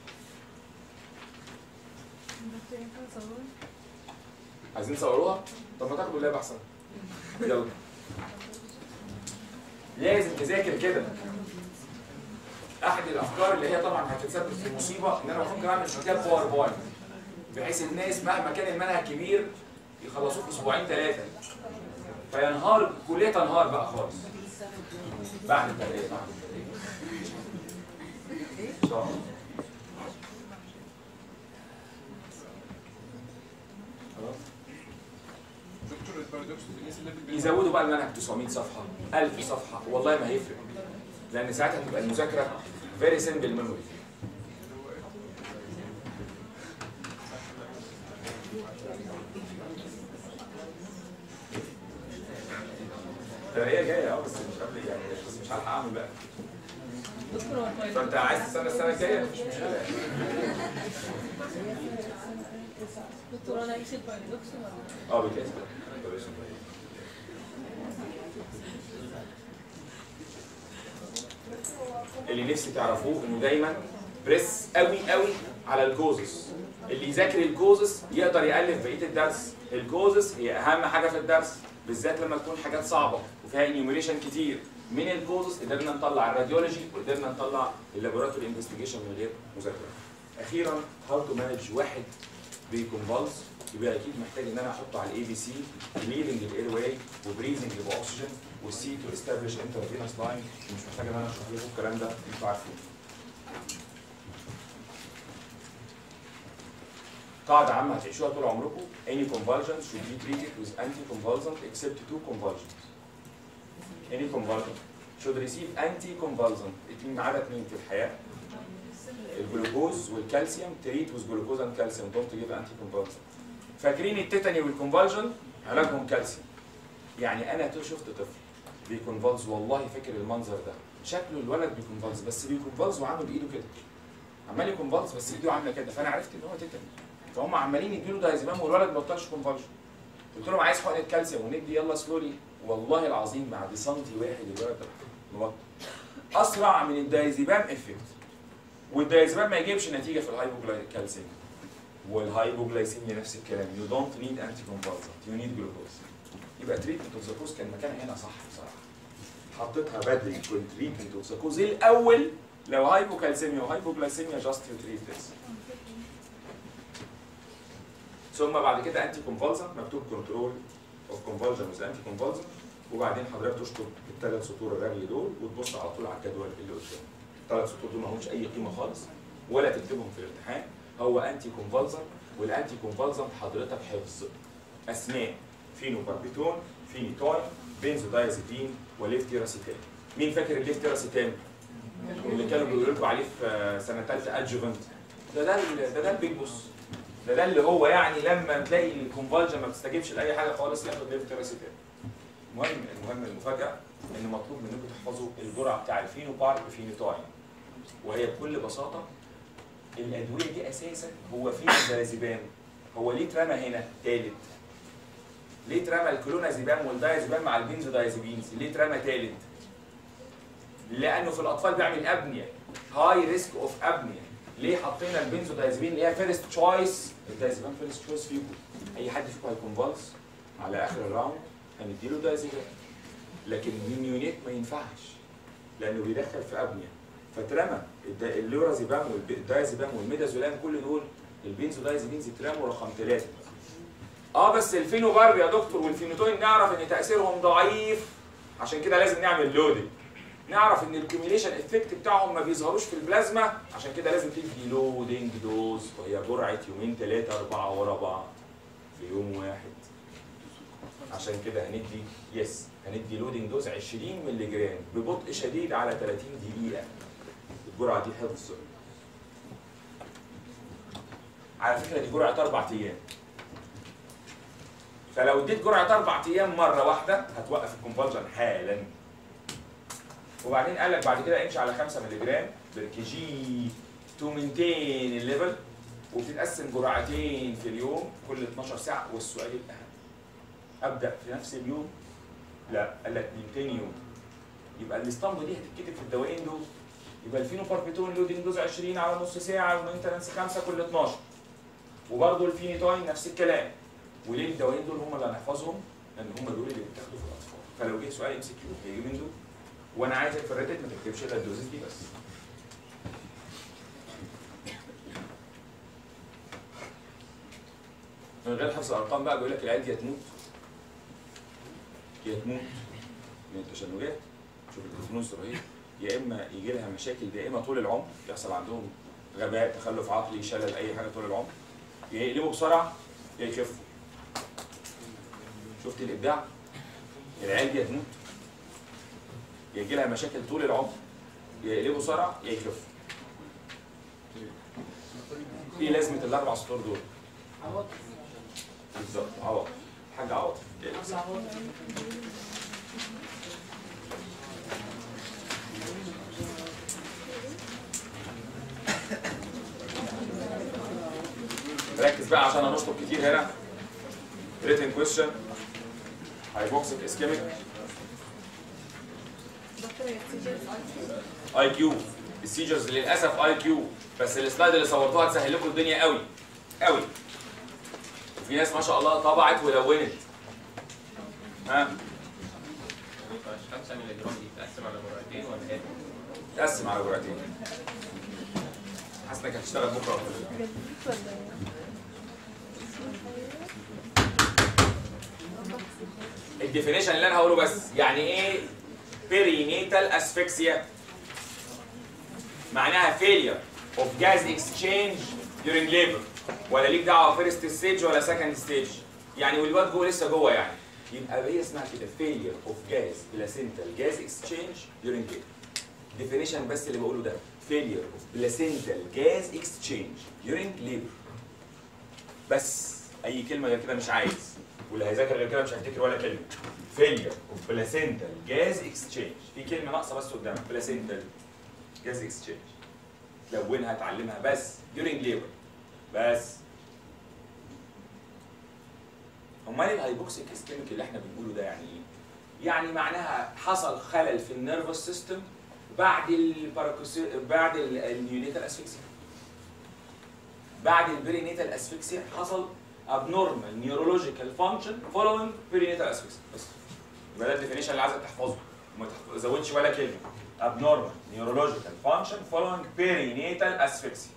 دكتور ينفع نصور؟ عايزين تصوروها؟ طب ما تاخدوا اللاب احسن يلا لازم تذاكر كده احد الافكار اللي هي طبعا هتتسبب في مصيبه ان انا بفكر اعمل شركات باوربوينت بحيث الناس مهما كان المنهج كبير يخلصوه في اسبوعين ثلاثه فينهار الكليه تنهار بقى خالص بعد الترقيه بعد الترقيه ان شاء الله خلاص دكتور البارادوكس الناس اللي بتبين يزودوا بقى المنهج 900 صفحه 1000 صفحه والله ما هيفرق لان ساعتها هتبقى المذاكره فيري سمبل ميموري هي جايه اه بس مش قبل يعني بس مش هلحق اعمل بقى دكتور هو الفايل فانت عايز تستنى السنه الجايه مفيش مشكله دكتور انا قيس البارادوكس ولا اه بتقيس اللي نفسي تعرفوه انه دايما بريس قوي قوي على الكوزس اللي يذاكر الكوزس يقدر يالف بقيه الدرس الكوزس هي اهم حاجه في الدرس بالذات لما تكون حاجات صعبه وفيها انيوميريشن كتير من الكوزس قدرنا نطلع الراديولوجي وقدرنا نطلع اللابوراتوري انفستيجيشن من غير مذاكره اخيرا هاو تو مانج واحد بيكونفالس يبقى اكيد محتاج ان انا احطه على الاي بي سي كليرنج الاير واي وبريزنج باكسجين والسي تو استابليش انترفينوس لاين مش محتاج ان انا اشرح لكم الكلام ده انتوا عارفين قاعدة عامة هتعيشوها طول عمركم any convulsions should be treated with anticonvulsant except two convulsions any convulsant should receive anticonvulsant اتنين عدد اتنين في الحياة الجلوكوز والكالسيوم تريت with جلوكوز and كالسيوم don't give anticonvulsant فاكرين التيتاني والكونفالجن علاجهم كالسيوم يعني انا تو شفت طفل بيكونفالز والله فاكر المنظر ده شكله الولد بيكونفالز بس بيكونفالز وعامل بايده كده عمال يكونفالز بس ايده عامله كده فانا عرفت ان هو تيتاني فهم عمالين يديله دايزيبام والولد ما بطلش كونفالجن قلت لهم عايز حقنه كالسيوم وندي يلا سلولي والله العظيم بعد سنتي واحد الولد ده مبطل اسرع من الدايزيبام افكت والدايزيبام ما يجيبش نتيجه في الهايبوكالسيميا والهايبوجلايسيميا نفس الكلام يو دونت نيد انتي كونفالسنت يو نيد جلوكوز يبقى تريتمنت اوف ذا كوز كان مكانها هنا صح بصراحه حطيتها بدري كنت تريتمنت اوف ذا كوز الاول لو هايبوكالسيميا وهايبوجلايسيميا جاست يو تريت ذس ثم بعد كده انتي كونفالسنت مكتوب كنترول اوف كونفالجن وذ انتي كونفالسنت وبعدين حضرتك تشطب الثلاث سطور الرغي دول وتبص على طول على الجدول اللي قدامك الثلاث سطور دول ما همش اي قيمه خالص ولا تكتبهم في الامتحان هو انتي كونفالسنت والانتي كونفالسنت حضرتك حفظ اسماء فينوباربيتون فينيتوين بنزودايازيبين وليفتيراسيتام مين فاكر الليفتيراسيتام اللي كانوا بيقولوا لكم عليه في سنه ثالثه ادجوفنت ده ده ال- ده ده البيج بوس ده ده اللي هو يعني لما تلاقي الكونفالجن ما بتستجيبش لاي حاجه خالص ياخد ليفتيراسيتام المهم المهم المفاجاه ان مطلوب منكم تحفظوا الجرعه بتاع الفينوبارب فينيتوين وهي بكل بساطه الادويه دي اساسا هو فين الدايزيبام هو ليه اترمى هنا تالت ليه اترمى الكلونازيبام والدايزيبام مع البنزودايزيبينز ليه اترمى تالت لانه في الاطفال بيعمل ابنيا هاي ريسك اوف ابنيا ليه حطينا البنزودايزيبين اللي هي فيرست تشويس الدايزيبام فيرست تشويس فيكم اي حد فيكم هيكونفالس على اخر الراوند هنديله دايزيبام لكن الميونيت ما ينفعش لانه بيدخل في ابنيا فاترمى الد- اللورازيبام والدايزيبام والميدازولام كل دول البنزودايزيبينز اترموا رقم ثلاثه اه بس الفينوبارب يا دكتور والفينوتوين نعرف ان تاثيرهم ضعيف عشان كده لازم نعمل لودنج نعرف ان الكوميليشن افكت بتاعهم ما بيظهروش في البلازما عشان كده لازم تدي لودنج دوز وهي جرعه يومين ثلاثه اربعه ورا بعض في يوم واحد عشان كده هندي يس هندي لودنج دوز 20 مللي جرام ببطء شديد على 30 دقيقه الجرعه دي حفظ على فكره دي جرعه اربع ايام فلو اديت جرعه اربع ايام مره واحده هتوقف الكونفالجن حالا وبعدين قال لك بعد كده امشي على 5 مللي جرام بير كي جي تو مينتين الليفل وبتتقسم جرعتين في اليوم كل 12 ساعه والسؤال الاهم ابدا في نفس اليوم لا قال لك 200 يوم يبقى الاسطمبه دي هتتكتب في الدوايين دول يبقى الفينوباربيتون لودنج دوز 20 على نص ساعه والمينتنس 5 كل 12 وبرضه الفينيتاين نفس الكلام وليه الدوايين دول هم اللي هنحفظهم؟ لان هم دول اللي بيتاخدوا في الاطفال فلو جه سؤال ام سي كيو هيجي من دول وانا عايزك في الريتت ما تكتبش الا الدوزز دي بس من غير حفظ الارقام بقى بيقول لك العيال دي يا تموت يا تموت من التشنجات شوف الفلوس رهيب يا اما يجي لها مشاكل دائمه طول العمر يحصل عندهم غباء تخلف عقلي شلل اي حاجه طول العمر يا يقلبوا بسرعه يا يخفوا شفت الابداع العيال دي يا تموت يا يجي لها مشاكل طول العمر يا يقلبوا بسرعه يا يخفوا ايه لازمه الاربع سطور دول؟ بالظبط عواطف حاجه عواطف ركز بقى عشان هنشطب كتير هنا written question hypoxic ischemic دكتور هي السيجرز اي كيو السيجرز للاسف اي كيو بس السلايد اللي صورتوها تسهل لكم الدنيا قوي قوي وفي ناس ما شاء الله طبعت ولونت ها 5 مللي جرام دي تقسم على جرعتين ولا ايه؟ تقسم على جرعتين حاسس انك هتشتغل بكره جديد ولا ايه؟ الديفينيشن اللي انا هقوله بس يعني ايه perinatal asphyxia معناها failure of gas exchange during labor ولا ليك دعوه فيرست ستيج ولا سكند ستيج يعني والواد جوه لسه جوه يعني يبقى هي اسمها كده failure of gas placental gas exchange during labor definition بس اللي بقوله ده failure of placental gas exchange during labor بس اي كلمه غير كده مش عايز واللي هيذاكر غير كده مش هيفتكر ولا كلمه failure of placental gas exchange في كلمه ناقصه بس قدامك placental gas exchange تلونها تعلمها بس during labor بس امال الهايبوكسيك اسكيميك اللي احنا بنقوله ده يعني ايه؟ يعني معناها حصل خلل في النيرفس سيستم بعد الباراكوسي بعد ال- النيونيتال اسفكسيا بعد البرينيتال اسفكسيا حصل abnormal neurological function following perinatal asphyxia بس يبقى ده الديفينيشن اللي عايزك تحفظه وما تح- تزودش ولا كلمه abnormal neurological function following perinatal asphyxia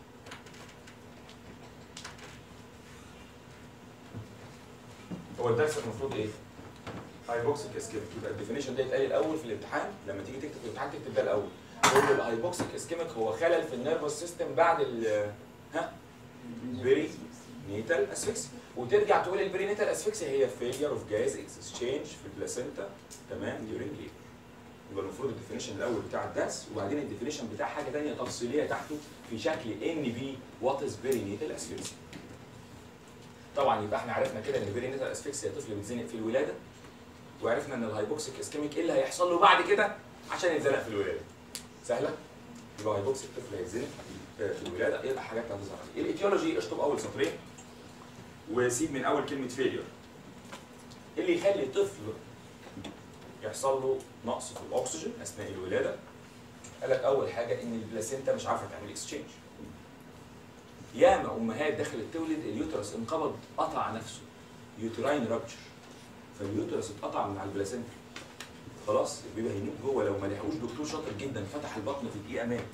هو الدرس المفروض ايه؟ هايبوكسيك اسكيميك يبقى الديفينيشن ده يتقال الاول في الامتحان لما تيجي تكتب في الامتحان تكتب ده الاول تقول له الهايبوكسيك اسكيميك هو خلل في النيرفس سيستم بعد ال ها بري نيتال اسفكسيا وترجع تقول البري نيتال اسفكسيا هي فيلير اوف جاز اكسشينج في البلاسينتا تمام ديورنج ليبر يبقى المفروض الديفينيشن الاول بتاع الدرس وبعدين الديفينيشن بتاع حاجه ثانيه تفصيليه تحته في شكل ان بي وات از بري نيتال اسفكسيا طبعا يبقى احنا عرفنا كده ان البري نيتال اسفكسيا طفل بيتزنق في الولاده وعرفنا ان الهايبوكسيك اسكيميك ايه اللي هيحصل له بعد كده عشان يتزنق في الولاده سهله يبقى هايبوكسيك طفل هيتزنق في الولاده ايه الحاجات اللي هتظهر عليه الايتيولوجي اشطب اول سطرين وسيب من اول كلمه فيلير اللي يخلي طفل يحصل له نقص في الاكسجين اثناء الولاده قال لك اول حاجه ان البلاسينتا مش عارفه تعمل اكسشينج ياما امهات دخلت تولد اليوترس انقبض قطع نفسه يوتراين رابتشر فاليوترس اتقطع من على البلاسينتا خلاص البيبي هيموت جوه لو ما لحقوش دكتور شاطر جدا فتح البطن في دقيقه مات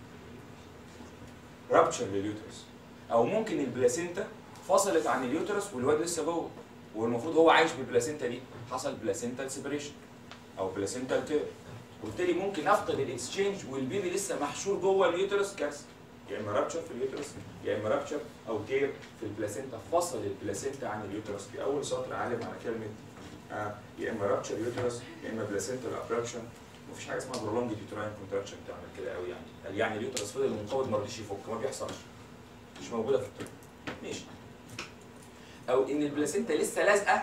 رابتشر لليوترس او ممكن البلاسينتا فصلت عن اليوترس والواد لسه جوه والمفروض هو عايش بالبلاسينتا دي حصل بلاسينتال سيبريشن او بلاسينتال تير وبالتالي ممكن افقد الاكسشينج والبيبي لسه محشور جوه اليوترس كارثه يا اما رابتشر في اليوترس يا اما رابتشر او تير في البلاسينتا فصل البلاسينتا عن اليوترس في اول سطر عالم على كلمه آه يا اما رابتشر يوترس يا اما بلاسينتال ابراكشن مفيش حاجه اسمها برولونج يوتراين كونتراكشن تعمل كده قوي يعني قال يعني اليوترس فضل منقبض ما رضيش يفك ما بيحصلش مش موجوده في الطب ماشي او ان البلاسينتا لسه لازقه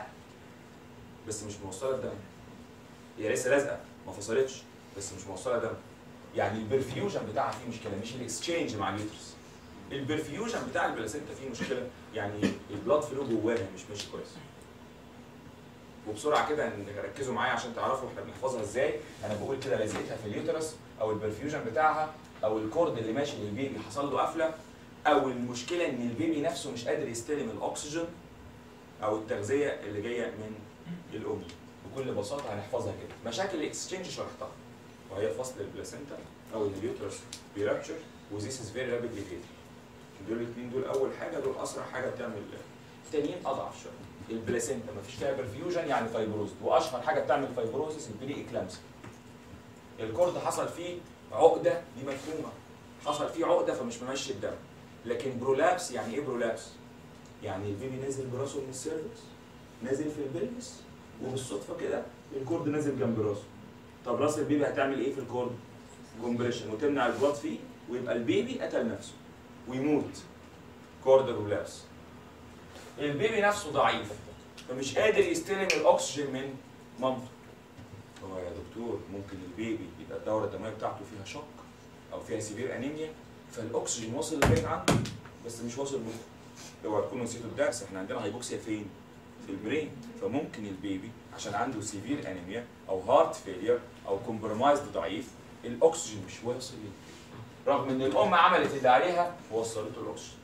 بس مش موصله الدم هي لسه لازقه ما فصلتش بس مش موصله دم يعني البرفيوجن بتاعها فيه مشكله مش الاكسشينج مع اليوترس البرفيوجن بتاع البلاسينتا فيه مشكله يعني البلاد فلو جواها مش ماشي كويس وبسرعه كده ركزوا معايا عشان تعرفوا احنا بنحفظها ازاي انا بقول كده لزقتها في اليوترس او البرفيوجن بتاعها او الكورد اللي ماشي للبيبي حصل له قفله او المشكله ان البيبي نفسه مش قادر يستلم الاكسجين او التغذيه اللي جايه من الام بكل بساطه هنحفظها كده مشاكل الاكسشينج شرحتها وهي فصل البلاسينتا او اليوترس بيرابتشر وذيس از فيري رابيدلي فيتال دول الاثنين دول اول حاجه دول اسرع حاجه بتعمل التانيين اضعف شويه البلاسينتا ما فيش فيها برفيوجن يعني فايبروز واشهر حاجه بتعمل فايبروزس البري اكلامسي الكورد حصل فيه عقده دي مفهومه حصل فيه عقده فمش ممشي الدم لكن برولابس يعني ايه برولابس؟ يعني البيبي نازل براسه من السيرفكس نازل في البلبس وبالصدفه كده الكورد نازل جنب راسه طب راس البيبي هتعمل ايه في الكورد؟ كومبريشن وتمنع البلاد فيه ويبقى البيبي قتل نفسه ويموت كورد برولابس البيبي نفسه ضعيف فمش قادر يستلم الاكسجين من مامته هو يا دكتور ممكن البيبي يبقى الدوره الدمويه بتاعته فيها شق او فيها سيفير انيميا فالاكسجين واصل لغايه عنده بس مش واصل له اوعى تكونوا نسيتوا الدرس احنا عندنا هايبوكسيا فين؟ في البرين فممكن البيبي عشان عنده سيفير انيميا او هارت فيلير او كومبرمايزد ضعيف الاكسجين مش واصل ليه رغم ان الام عملت اللي عليها ووصلته الاكسجين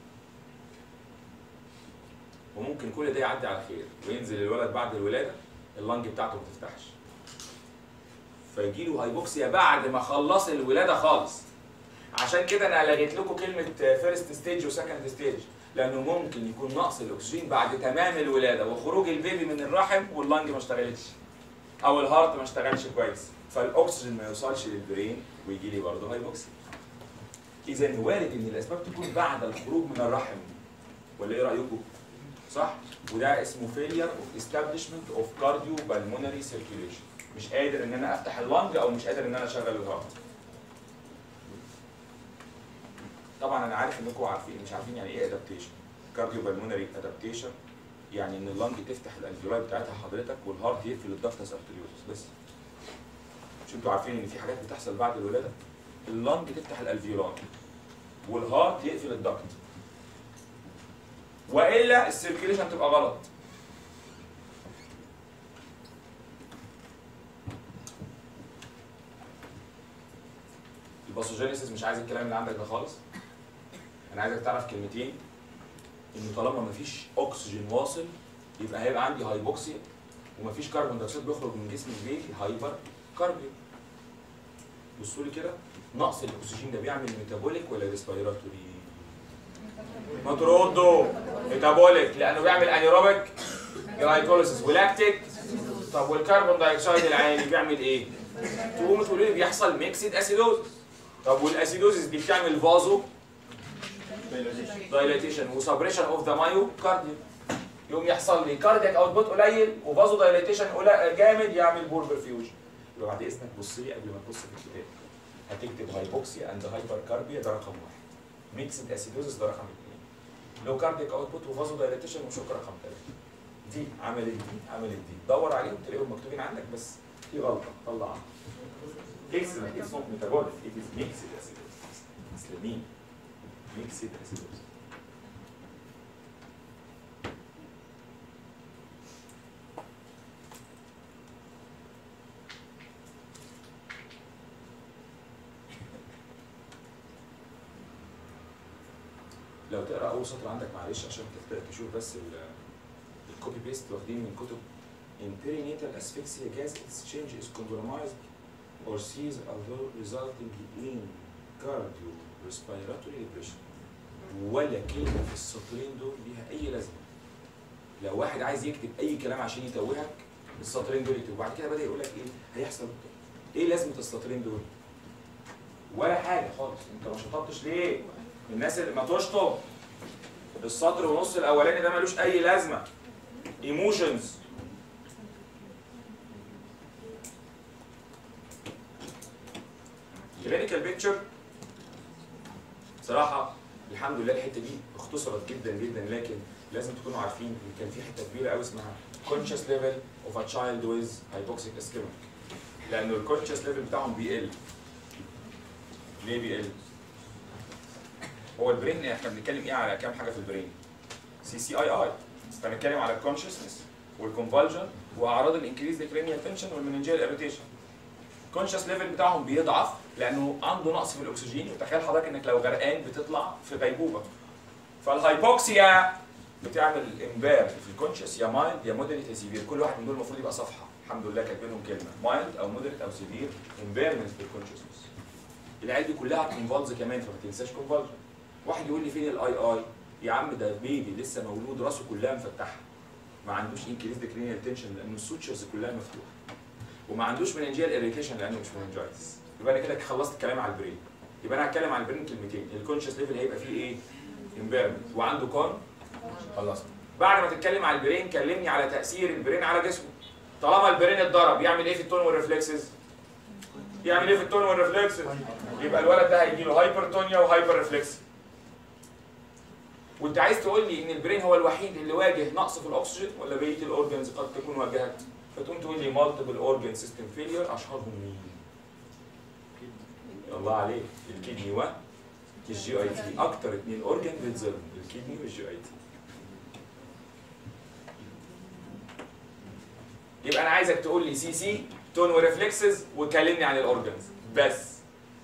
وممكن كل ده يعدي على خير وينزل الولد بعد الولاده اللنج بتاعته ما تفتحش فيجي له هايبوكسيا بعد ما خلص الولاده خالص عشان كده انا لغيت لكم كلمه فيرست ستيج وسكند ستيج لانه ممكن يكون نقص الاكسجين بعد تمام الولاده وخروج البيبي من الرحم واللنج ما اشتغلتش او الهارت ما اشتغلش كويس فالاكسجين ما يوصلش للبرين ويجي لي برضه هايبوكسيا اذا وارد ان الاسباب تكون بعد الخروج من الرحم ولا ايه رايكم؟ صح؟ وده اسمه failure of establishment of cardiopulmonary circulation مش قادر ان انا افتح اللنج او مش قادر ان انا اشغل الهارت طبعا انا عارف انكم عارفين مش عارفين يعني ايه ادابتيشن كارديوبالمونري ادابتيشن يعني ان اللنج تفتح الالفيولاي بتاعتها حضرتك والهارت يقفل الدكتس ارتريوزس بس مش انتوا عارفين ان في حاجات بتحصل بعد الولاده اللنج تفتح الالفيولاي والهارت يقفل الدكت والا السيركيليشن تبقى غلط الباثوجينيسيس مش عايز الكلام اللي عندك ده خالص انا عايزك تعرف كلمتين انه طالما مفيش اكسجين واصل يبقى هيبقى عندي هايبوكسيا ومفيش كربون دايوكسيد بيخرج من جسم البيبي هايبر كاربيو بصوا لي كده نقص الاكسجين ده بيعمل ميتابوليك ولا ريسبيراتوري؟ ما تردوا ميتابوليك لانه بيعمل انيروبيك جلايكوليسيس ولاكتيك طب والكربون دايوكسيد العالي بيعمل ايه؟ تقوموا تقولوا لي بيحصل ميكسد اسيدوزس طب والاسيدوزس دي بتعمل فازو دايليتيشن وسبريشن اوف ذا مايوكارديوم يقوم يحصل لي كاردياك اوتبوت قليل وفازو دايليتيشن جامد يعمل بور برفيوجن يبقى بعد اذنك بص لي قبل ما تبص في الكتاب هتكتب هايبوكسيا اند هايبر كاربيا ده رقم واحد ميكسد اسيدوزس ده رقم اثنين لو كاردياك اوتبوت وفازو دايليتيشن وشوك رقم ثلاثه دي عملت دي عملت دي دور عليهم تلاقيهم مكتوبين عندك بس في غلطه طلعها Excellent. It's not metabolic. It is mixed acidosis. مسلمين. Mixed acidosis. لو تقرا اول سطر عندك معلش عشان تبدا تشوف بس الكوبي بيست واخدين من كتب in perinatal asphyxia gas exchange is compromised or cease although resulting in cardiorespiratory depression ولا كلمة في السطرين دول ليها أي لازمة لو واحد عايز يكتب أي كلام عشان يتوهك السطرين دول يكتب وبعد كده بدأ يقول لك إيه هيحصل إيه لازمة السطرين دول؟ ولا حاجة خالص أنت ما شطبتش ليه؟ الناس اللي ما تشطب السطر ونص الأولاني ده ملوش أي لازمة ايموشنز كلينيكال بيكتشر صراحه الحمد لله الحته دي اختصرت جدا جدا لكن لازم تكونوا عارفين ان كان في حته كبيره قوي اسمها conscious level of a child with hypoxic ischemic لانه الكونشس ليفل بتاعهم بيقل ليه بيقل؟ هو البرين احنا بنتكلم ايه على كام حاجه في البرين؟ سي سي اي اي فنتكلم على الكونشسنس والكونفالجن واعراض الانكريز كرينيال تنشن والمننجيال اريتيشن الكونشس ليفل بتاعهم بيضعف لانه عنده نقص في الاكسجين وتخيل حضرتك انك لو غرقان بتطلع في غيبوبه فالهايبوكسيا بتعمل امبير في الكونشس يا مايلد يا مودريت يا سيفير كل واحد من دول المفروض يبقى صفحه الحمد لله كاتبينهم كلمه مايلد او مودريت او سيفير امبيرمنت في الكونشسنس العيال دي كلها كونفالز كمان فما تنساش كونفالجن واحد يقول لي فين الاي اي يا عم ده بيبي لسه مولود راسه كلها مفتحه ما عندوش انكريز كرينيال تنشن لانه السوتشرز كلها مفتوحه وما عندوش مننجيال اريتيشن لانه مش مننجايتس يبقى انا كده خلصت الكلام على البرين يبقى انا هتكلم على البرين كلمتين الكونشس ليفل هيبقى فيه ايه؟ امبيرمنت وعنده كون خلصت بعد ما تتكلم على البرين كلمني على تاثير البرين على جسمه طالما البرين اتضرب يعمل ايه في التون والريفلكسز؟ يعمل ايه في التون والريفلكسز؟ يبقى الولد ده هيجي له هايبرتونيا وهايبر ريفلكس وانت عايز تقول لي ان البرين هو الوحيد اللي واجه نقص في الاكسجين ولا بقيه الاورجنز قد تكون واجهت فتقوم تقول لي مالتيبل اورجن سيستم فيلير اشهرهم مين؟ الله عليك الكدني و الجي اي تي اكتر اثنين اورجن بيتظلم الكدني والجي اي تي يبقى انا عايزك تقول لي سي سي تون وريفلكسز وكلمني عن الاورجنز بس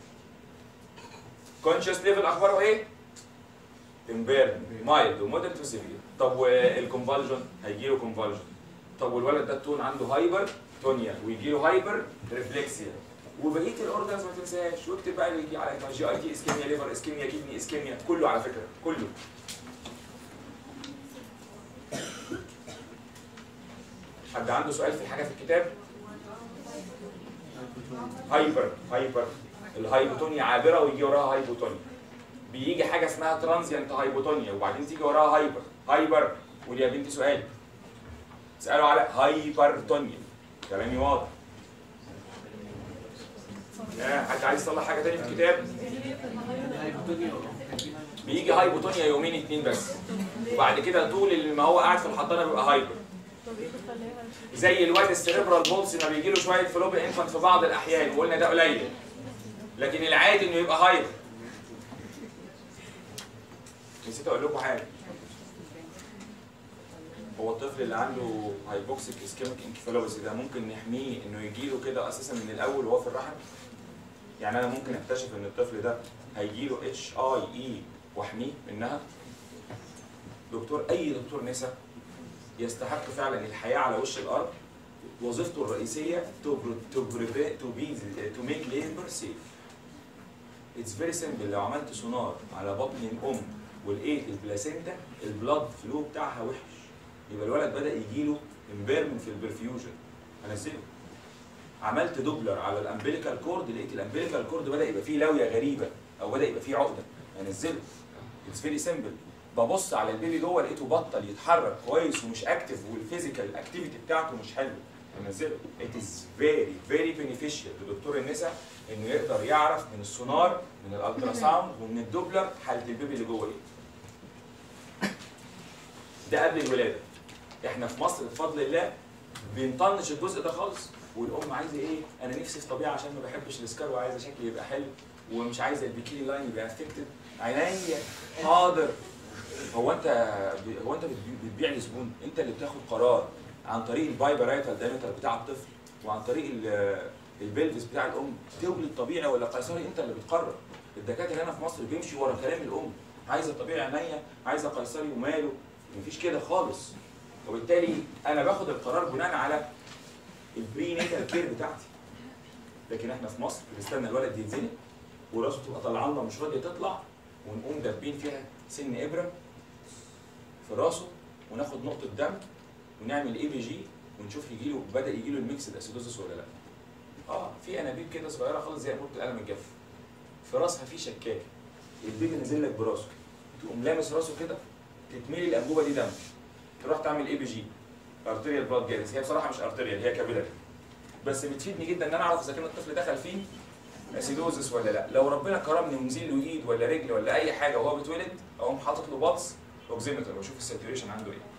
كونشس ليفل اخباره ايه؟ امبير مايلد ومودريت وسيفير طب والكونفالجن هيجي له كونفالجن طب والولد ده التون عنده هايبر تونيا ويجي له هايبر ريفلكسيا وبقيه الاورجنز ما تنساش واكتب بقى اللي يجي على جي اي تي اسكيميا ليفر اسكيميا كدني اسكيميا كله على فكره كله حد عنده سؤال في حاجه في الكتاب؟ هايبر هايبر الهايبوتونيا عابره ويجي وراها هايبوتونيا بيجي حاجه اسمها ترانزيانت هايبوتونيا وبعدين تيجي وراها هايبر هايبر ودي يا بنتي سؤال اسالوا على هايبرتونيا كلامي واضح آه، حد عايز يصلح حاجه تاني في الكتاب بيجي هايبوتونيا يومين اتنين بس وبعد كده طول ما هو قاعد في الحضانه بيبقى هايبر طب ايه بيخليها زي الواد السيريبرال بولس ما بيجي له شويه فلوب انفانت في بعض الاحيان وقلنا ده قليل لكن العادي انه يبقى هايبر نسيت اقول لكم حاجه هو الطفل اللي عنده هايبوكسيك اسكيميك انكفالوباثي ده ممكن نحميه انه يجي له كده اساسا من الاول وهو في الرحم يعني انا ممكن اكتشف ان الطفل ده هيجي له اتش اي اي واحميه منها دكتور اي دكتور نسا يستحق فعلا الحياه على وش الارض وظيفته الرئيسيه to pro- to prevent to be to make labor safe. It's very simple لو عملت سونار على بطن الام ولقيت البلاسينتا البلاد فلو بتاعها وحش يبقى الولد بدا يجي له امبيرمنت في البرفيوجن هنزله عملت دوبلر على الامبليكال كورد لقيت الامبليكال كورد بدا يبقى فيه لاويه غريبه او بدا يبقى فيه عقده هنزله اتس فيري سمبل ببص على البيبي جوه لقيته بطل يتحرك كويس ومش اكتف والفيزيكال اكتيفيتي بتاعته مش حلو هنزله it is very very beneficial لدكتور النساء انه يقدر يعرف من السونار من الالترا ساوند ومن الدوبلر حاله البيبي اللي جوه ايه ده قبل الولاده احنا في مصر بفضل الله بنطنش الجزء ده خالص والام عايزه ايه انا نفسي في طبيعه عشان ما بحبش السكار وعايزه شكلي يبقى حلو ومش عايزه البيكيني لاين يبقى افكتد عينيا حاضر هو انت هو انت بتبي- بتبيع لزبون انت اللي بتاخد قرار عن طريق البايبرايتال دايمتر بتاع الطفل وعن طريق ال- البلفس بتاع الام تولد طبيعي ولا قيصري انت اللي بتقرر الدكاتره هنا في مصر بيمشي ورا كلام الام عايزه طبيعي عينيا عايزه قيصري وماله مفيش كده خالص وبالتالي انا باخد القرار بناء على البري نيتال كير بتاعتي لكن احنا في مصر بنستنى الولد يتزنق وراسه تبقى طالعه لنا مش راضيه تطلع ونقوم دابين فيها سن ابره في راسه وناخد نقطه دم ونعمل اي بي جي ونشوف يجي له بدا يجي له الميكس اسيدوزس ولا لا اه في انابيب كده صغيره خالص زي انبوبه القلم الجاف في راسها في شكاكه البيبي نازل لك براسه تقوم لامس راسه كده تتملي الانبوبه دي دم تروح تعمل اي بي جي ارتريال بلاد جالس هي بصراحه مش ارتريال هي كابيلاري بس بتفيدني جدا ان انا اعرف اذا كان الطفل دخل فيه اسيدوزس ولا لا لو ربنا كرمني ونزل له ايد ولا رجل ولا اي حاجه وهو بيتولد اقوم حاطط له بلس اوكسيمتر واشوف الساتوريشن عنده ايه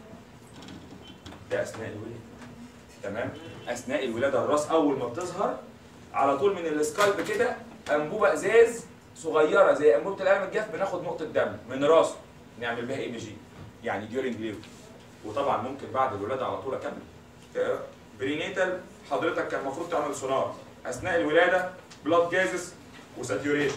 ده اثناء الولاده تمام اثناء الولاده الراس اول ما بتظهر على طول من السكالب كده انبوبه ازاز صغيره زي انبوبه القلم الجاف بناخد نقطه دم من راسه نعمل بيها اي بي جي يعني ديورنج ليبر وطبعا ممكن بعد الولاده على طول اكمل آه، برينيتال حضرتك كان المفروض تعمل سونار اثناء الولاده بلاد جازس وساتيوريشن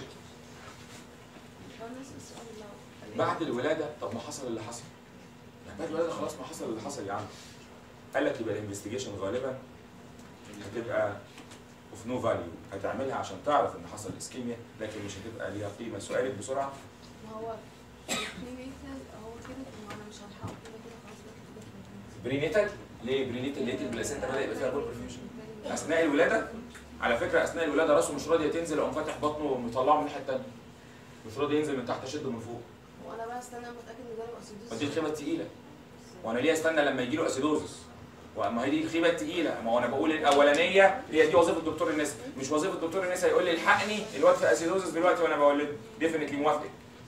بعد الولاده طب ما حصل اللي حصل يعني بعد الولاده خلاص ما حصل اللي حصل يا عم قال لك يبقى الانفستيجيشن غالبا هتبقى اوف نو فاليو هتعملها عشان تعرف ان حصل اسكيميا لكن مش هتبقى ليها قيمه سؤالك بسرعه ما هو البريميتال هو كده ما انا مش هلحقه كده كده خلاص بقى كده برينيتال ليه برينيتال لقيت البلاسينتا بدا يبقى فيها بول برفيوجن اثناء الولاده على فكره اثناء الولاده راسه مش راضيه تنزل اقوم فاتح بطنه ومطلعه من الناحيه الثانيه مش راضي ينزل من تحت اشده من فوق وانا بقى استنى متاكد ان جالي اسيدوز ما دي الخيبه الثقيله وانا ليه استنى لما يجي له اسيدوزس وما هي دي الخيبه الثقيله ما هو انا بقول الاولانيه هي دي وظيفه دكتور النساء مش وظيفه دكتور النساء يقول لي الحقني الواد في اسيدوزس دلوقتي وانا بولد ديفنتلي موافق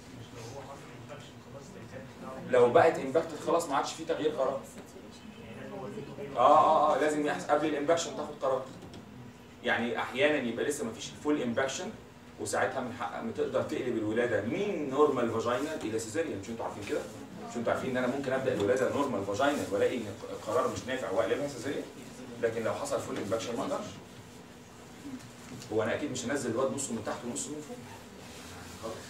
لو بقت امباكتد خلاص ما عادش في تغيير قرار اه اه اه لازم يحصل قبل الامباكشن تاخد قرار يعني احيانا يبقى لسه ما فيش فول امباكشن وساعتها من حق تقدر تقلب الولاده من نورمال فاجينال الى سيزاريان مش انتوا عارفين كده؟ مش انتوا عارفين ان انا ممكن ابدا الولاده نورمال فاجينال والاقي ان القرار مش نافع واقلبها سيزاريان لكن لو حصل فول امباكشن ما اقدرش هو انا اكيد مش هنزل الواد نصه من تحت ونصه من فوق خلاص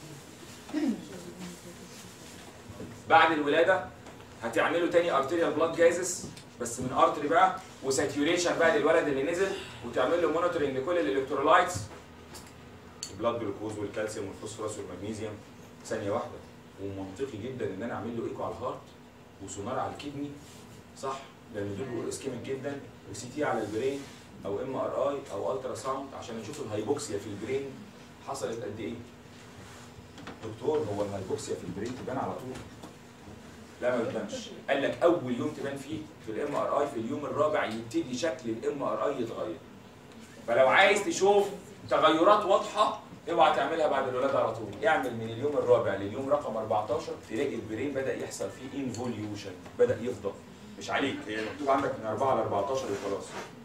بعد الولاده هتعملوا تاني ارتيريال بلاد جازس بس من ارتري بقى وساتيوريشن بقى للولد اللي نزل وتعمل له مونيتورنج لكل الالكترولايتس البلاد جلوكوز والكالسيوم والفوسفورس والمغنيسيوم ثانيه واحده ومنطقي جدا ان انا اعمل له ايكو على الهارت وسونار على الكدني صح لان دول اسكيميك جدا وسي تي على البرين او ام ار اي او الترا ساوند عشان نشوف الهايبوكسيا في البرين حصلت قد ايه دكتور هو الهايبوكسيا في البرين تبان على طول لا ما بتبانش قال لك اول يوم تبان فيه في الام ار اي في اليوم الرابع يبتدي شكل الام ار اي يتغير فلو عايز تشوف تغيرات واضحه اوعى تعملها بعد الولاده على طول اعمل من اليوم الرابع لليوم رقم 14 تلاقي البرين بدا يحصل فيه انفوليوشن بدا يفضل مش عليك هي مكتوب عندك من 4 ل 14 وخلاص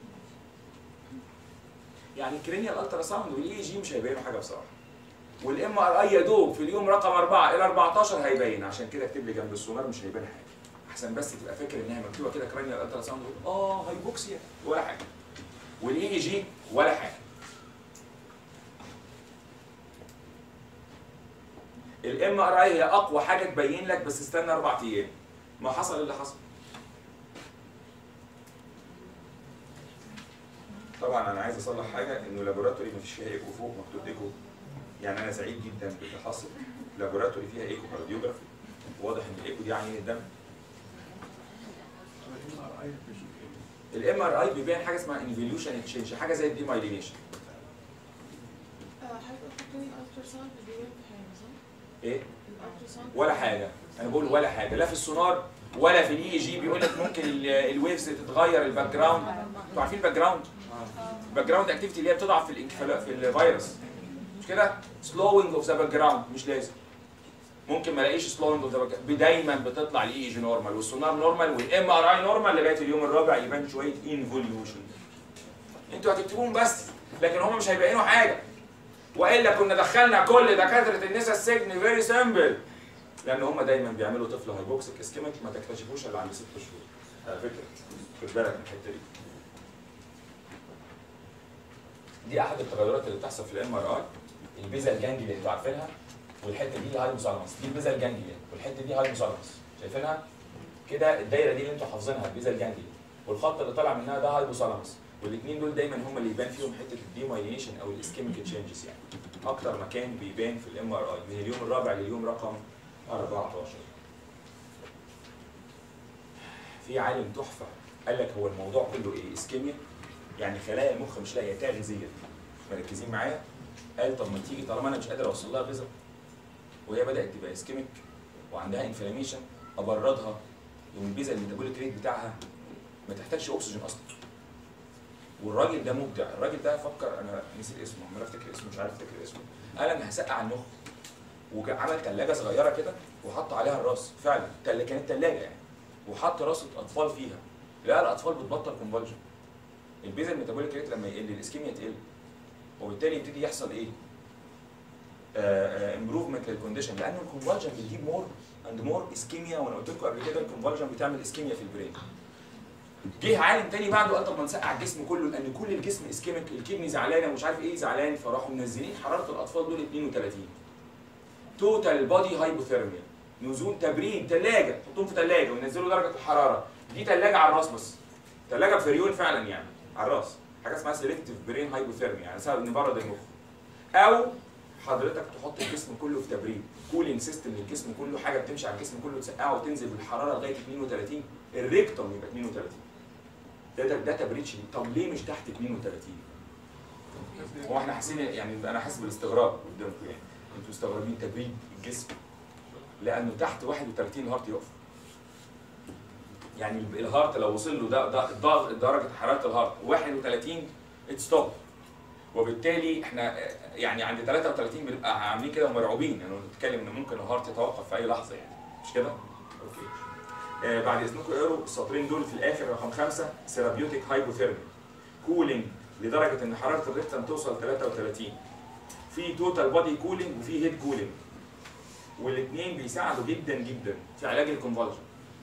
يعني الكرينيال الترا ساوند والاي جي مش هيبينوا حاجه بصراحه والام ار اي يا دوب في اليوم رقم 4 الى 14 هيبين عشان كده اكتب لي جنب السونار مش هيبان حاجه احسن بس تبقى فاكر انها مكتوبه كده كرانيال الترا ساوند اه هايبوكسيا ولا حاجه والاي اي جي ولا حاجه الام ار اي هي اقوى حاجه تبين لك بس استنى اربع ايام ما حصل اللي حصل طبعا انا عايز اصلح حاجه انه لابوراتوري مفيش فيها ايكو فوق مكتوب ايكو يعني انا سعيد جدا باللي حصل لابوراتوري فيها ايكو كارديوجرافي واضح ان الايكو دي عينه الدم الام ار اي بيبين حاجه اسمها انفوليوشن تشينج حاجه زي الديمايلينيشن حضرتك حطوني الالترا ساوند بيبين في حاجه صح؟ ايه الالترا ساوند ولا حاجه انا بقول ولا حاجه لا في السونار ولا في الاي جي بيقول لك ممكن ال- الويفز تتغير الباك جراوند انتوا عارفين الباك جراوند الباك جراوند اكتيفيتي اللي هي بتضعف في الانكفال في الفيروس مش كده سلوينج اوف ذا باك جراوند مش لازم ممكن ما الاقيش سلوينج اوف ذا باك دايما بتطلع الاي جي نورمال والسونار نورمال والام ار اي نورمال لغايه اليوم الرابع يبان شويه انفوليوشن انتوا هتكتبوهم بس لكن هم مش هيبينوا حاجه والا كنا دخلنا كل دكاتره النساء السجن فيري سمبل لان هم دايما بيعملوا طفل هايبوكسيك اسكيميك ما تكتشفوش الا عند ست شهور على فكره خد بالك من الحته دي دي احد التغيرات اللي بتحصل في الام ار اي البيزا الجانجلي اللي انتوا عارفينها والحته دي الهايبوثالاموس دي البيزا الجانجلي والحته دي هايبوثالاموس شايفينها كده الدايره دي اللي انتوا حافظينها البيزا الجانجلي والخط اللي طالع منها ده هايبوثالاموس والاثنين دول دايما هم اللي يبان فيهم حته الديمايلينيشن او الاسكيميك تشينجز يعني اكتر مكان بيبان في الام ار اي من اليوم الرابع لليوم رقم 14 في عالم تحفه قال لك هو الموضوع كله ايه اسكيميا يعني خلايا المخ مش لاقيه تغذيه مركزين معايا قال طب ما تيجي طالما انا مش قادر اوصل لها غذاء وهي بدات تبقى اسكيميك وعندها انفلاميشن ابردها يوم البيزا الميتابوليك ريت بتاعها ما تحتاجش اكسجين اصلا والراجل ده مبدع الراجل ده فكر انا نسيت اسمه عمال افتكر اسمه مش عارف افتكر اسمه قال انا هسقع المخ وعمل ثلاجه صغيره كده وحط عليها الراس فعلا تل- كانت ثلاجه يعني وحط راس اطفال فيها لقى الاطفال بتبطل كونفولجن البيزا الميتابوليك ريت لما يقل الاسكيميا تقل وبالتالي يبتدي يحصل ايه؟ امبروفمنت للكونديشن لان الكونفالجن بيجيب مور اند مور اسكيميا وانا قلت لكم قبل كده الكونفالجن بتعمل اسكيميا في البرين جه عالم تاني بعده قال طب ما نسقع الجسم كله لان كل الجسم اسكيميك الكدني زعلانه ومش عارف ايه زعلان فراحوا منزلين حراره الاطفال دول 32 توتال بادي هايبوثيرميا نزول تبريد ثلاجه حطهم في ثلاجه وينزلوا درجه الحراره دي ثلاجه على الراس بس ثلاجه بفريون فعلا يعني على الراس حاجه اسمها سيلكتيف برين هايبوثيرميا يعني سبب ان برد المخ او حضرتك تحط الجسم كله في تبريد كولينج سيستم للجسم كله حاجه بتمشي على الجسم كله تسقعه وتنزل بالحراره لغايه 32 الريكتوم يبقى 32 ده ده, ده تبريد شديد طب ليه مش تحت 32 هو احنا حاسين يعني انا حاسس بالاستغراب قدامكم يعني انتوا مستغربين تبريد الجسم لانه تحت 31 الهارت يقف يعني الهارت لو وصل له ده ده ده درجه حراره الهارت 31 ستوب وبالتالي احنا يعني عند 33 بنبقى عاملين كده ومرعوبين يعني بنتكلم ان ممكن الهارت يتوقف في اي لحظه يعني مش كده؟ اوكي آه بعد اذنكم اقروا السطرين دول في الاخر رقم خمسه سيرابيوتيك هايبوثيرمي كولينج لدرجه ان حراره الريكتم توصل 33 في توتال بادي كولينج وفي هيد كولينج والاثنين بيساعدوا جدا جدا في علاج الكونفالجن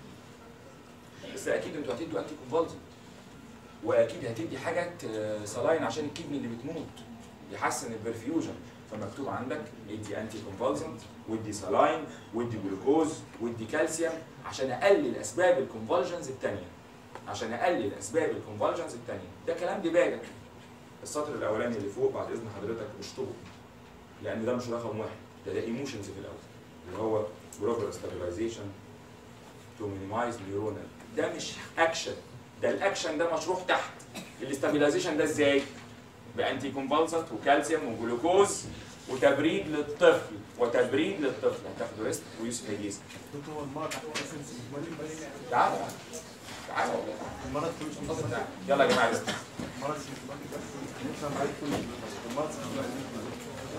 بس اكيد انتوا هتدوا انتي كونفالجن واكيد هتدي حاجات سلاين عشان الكدني اللي بتموت يحسن البرفيوجن فمكتوب عندك ادي انتي كونفالسنت ودي سلاين ودي جلوكوز ودي كالسيوم عشان اقلل اسباب الكونفالجنز الثانيه عشان اقلل اسباب الكونفالجنز الثانيه ده كلام دباجه السطر الاولاني اللي فوق بعد اذن حضرتك اشطبه لان ده مش رقم واحد ده ده ايموشنز في الاول اللي هو بروبر ستابلايزيشن تو مينيمايز نيورونال ده مش اكشن ده الاكشن ده مشروح تحت الاستابيلايزيشن ده ازاي؟ بانتي كونفالسنت وكالسيوم وجلوكوز وتبريد للطفل وتبريد للطفل هتاخدوا ريست ويوسف هيجيز دكتور هو المرض اساسي تعالوا تعالوا المرض كله مش اتفضل تعالوا. يلا يا جماعه ريست المرض سيمتوماتيك بس نفهم عليه كل المرض سيمتوماتيك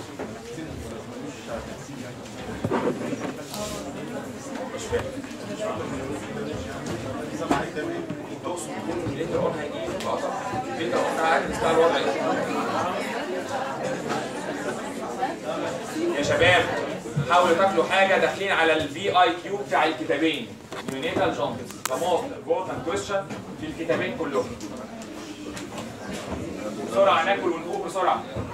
مش فاهم تقصد تكون اللي انت قلنا هيجي اه طبعا اللي انت قلنا عادي بتاع الوضع يا شباب حاولوا تاكلوا حاجه داخلين على الفي اي كيو بتاع الكتابين يونيتال جامبس فموست امبورتنت كويشن في الكتابين كلهم بسرعه ناكل ونقوم بسرعه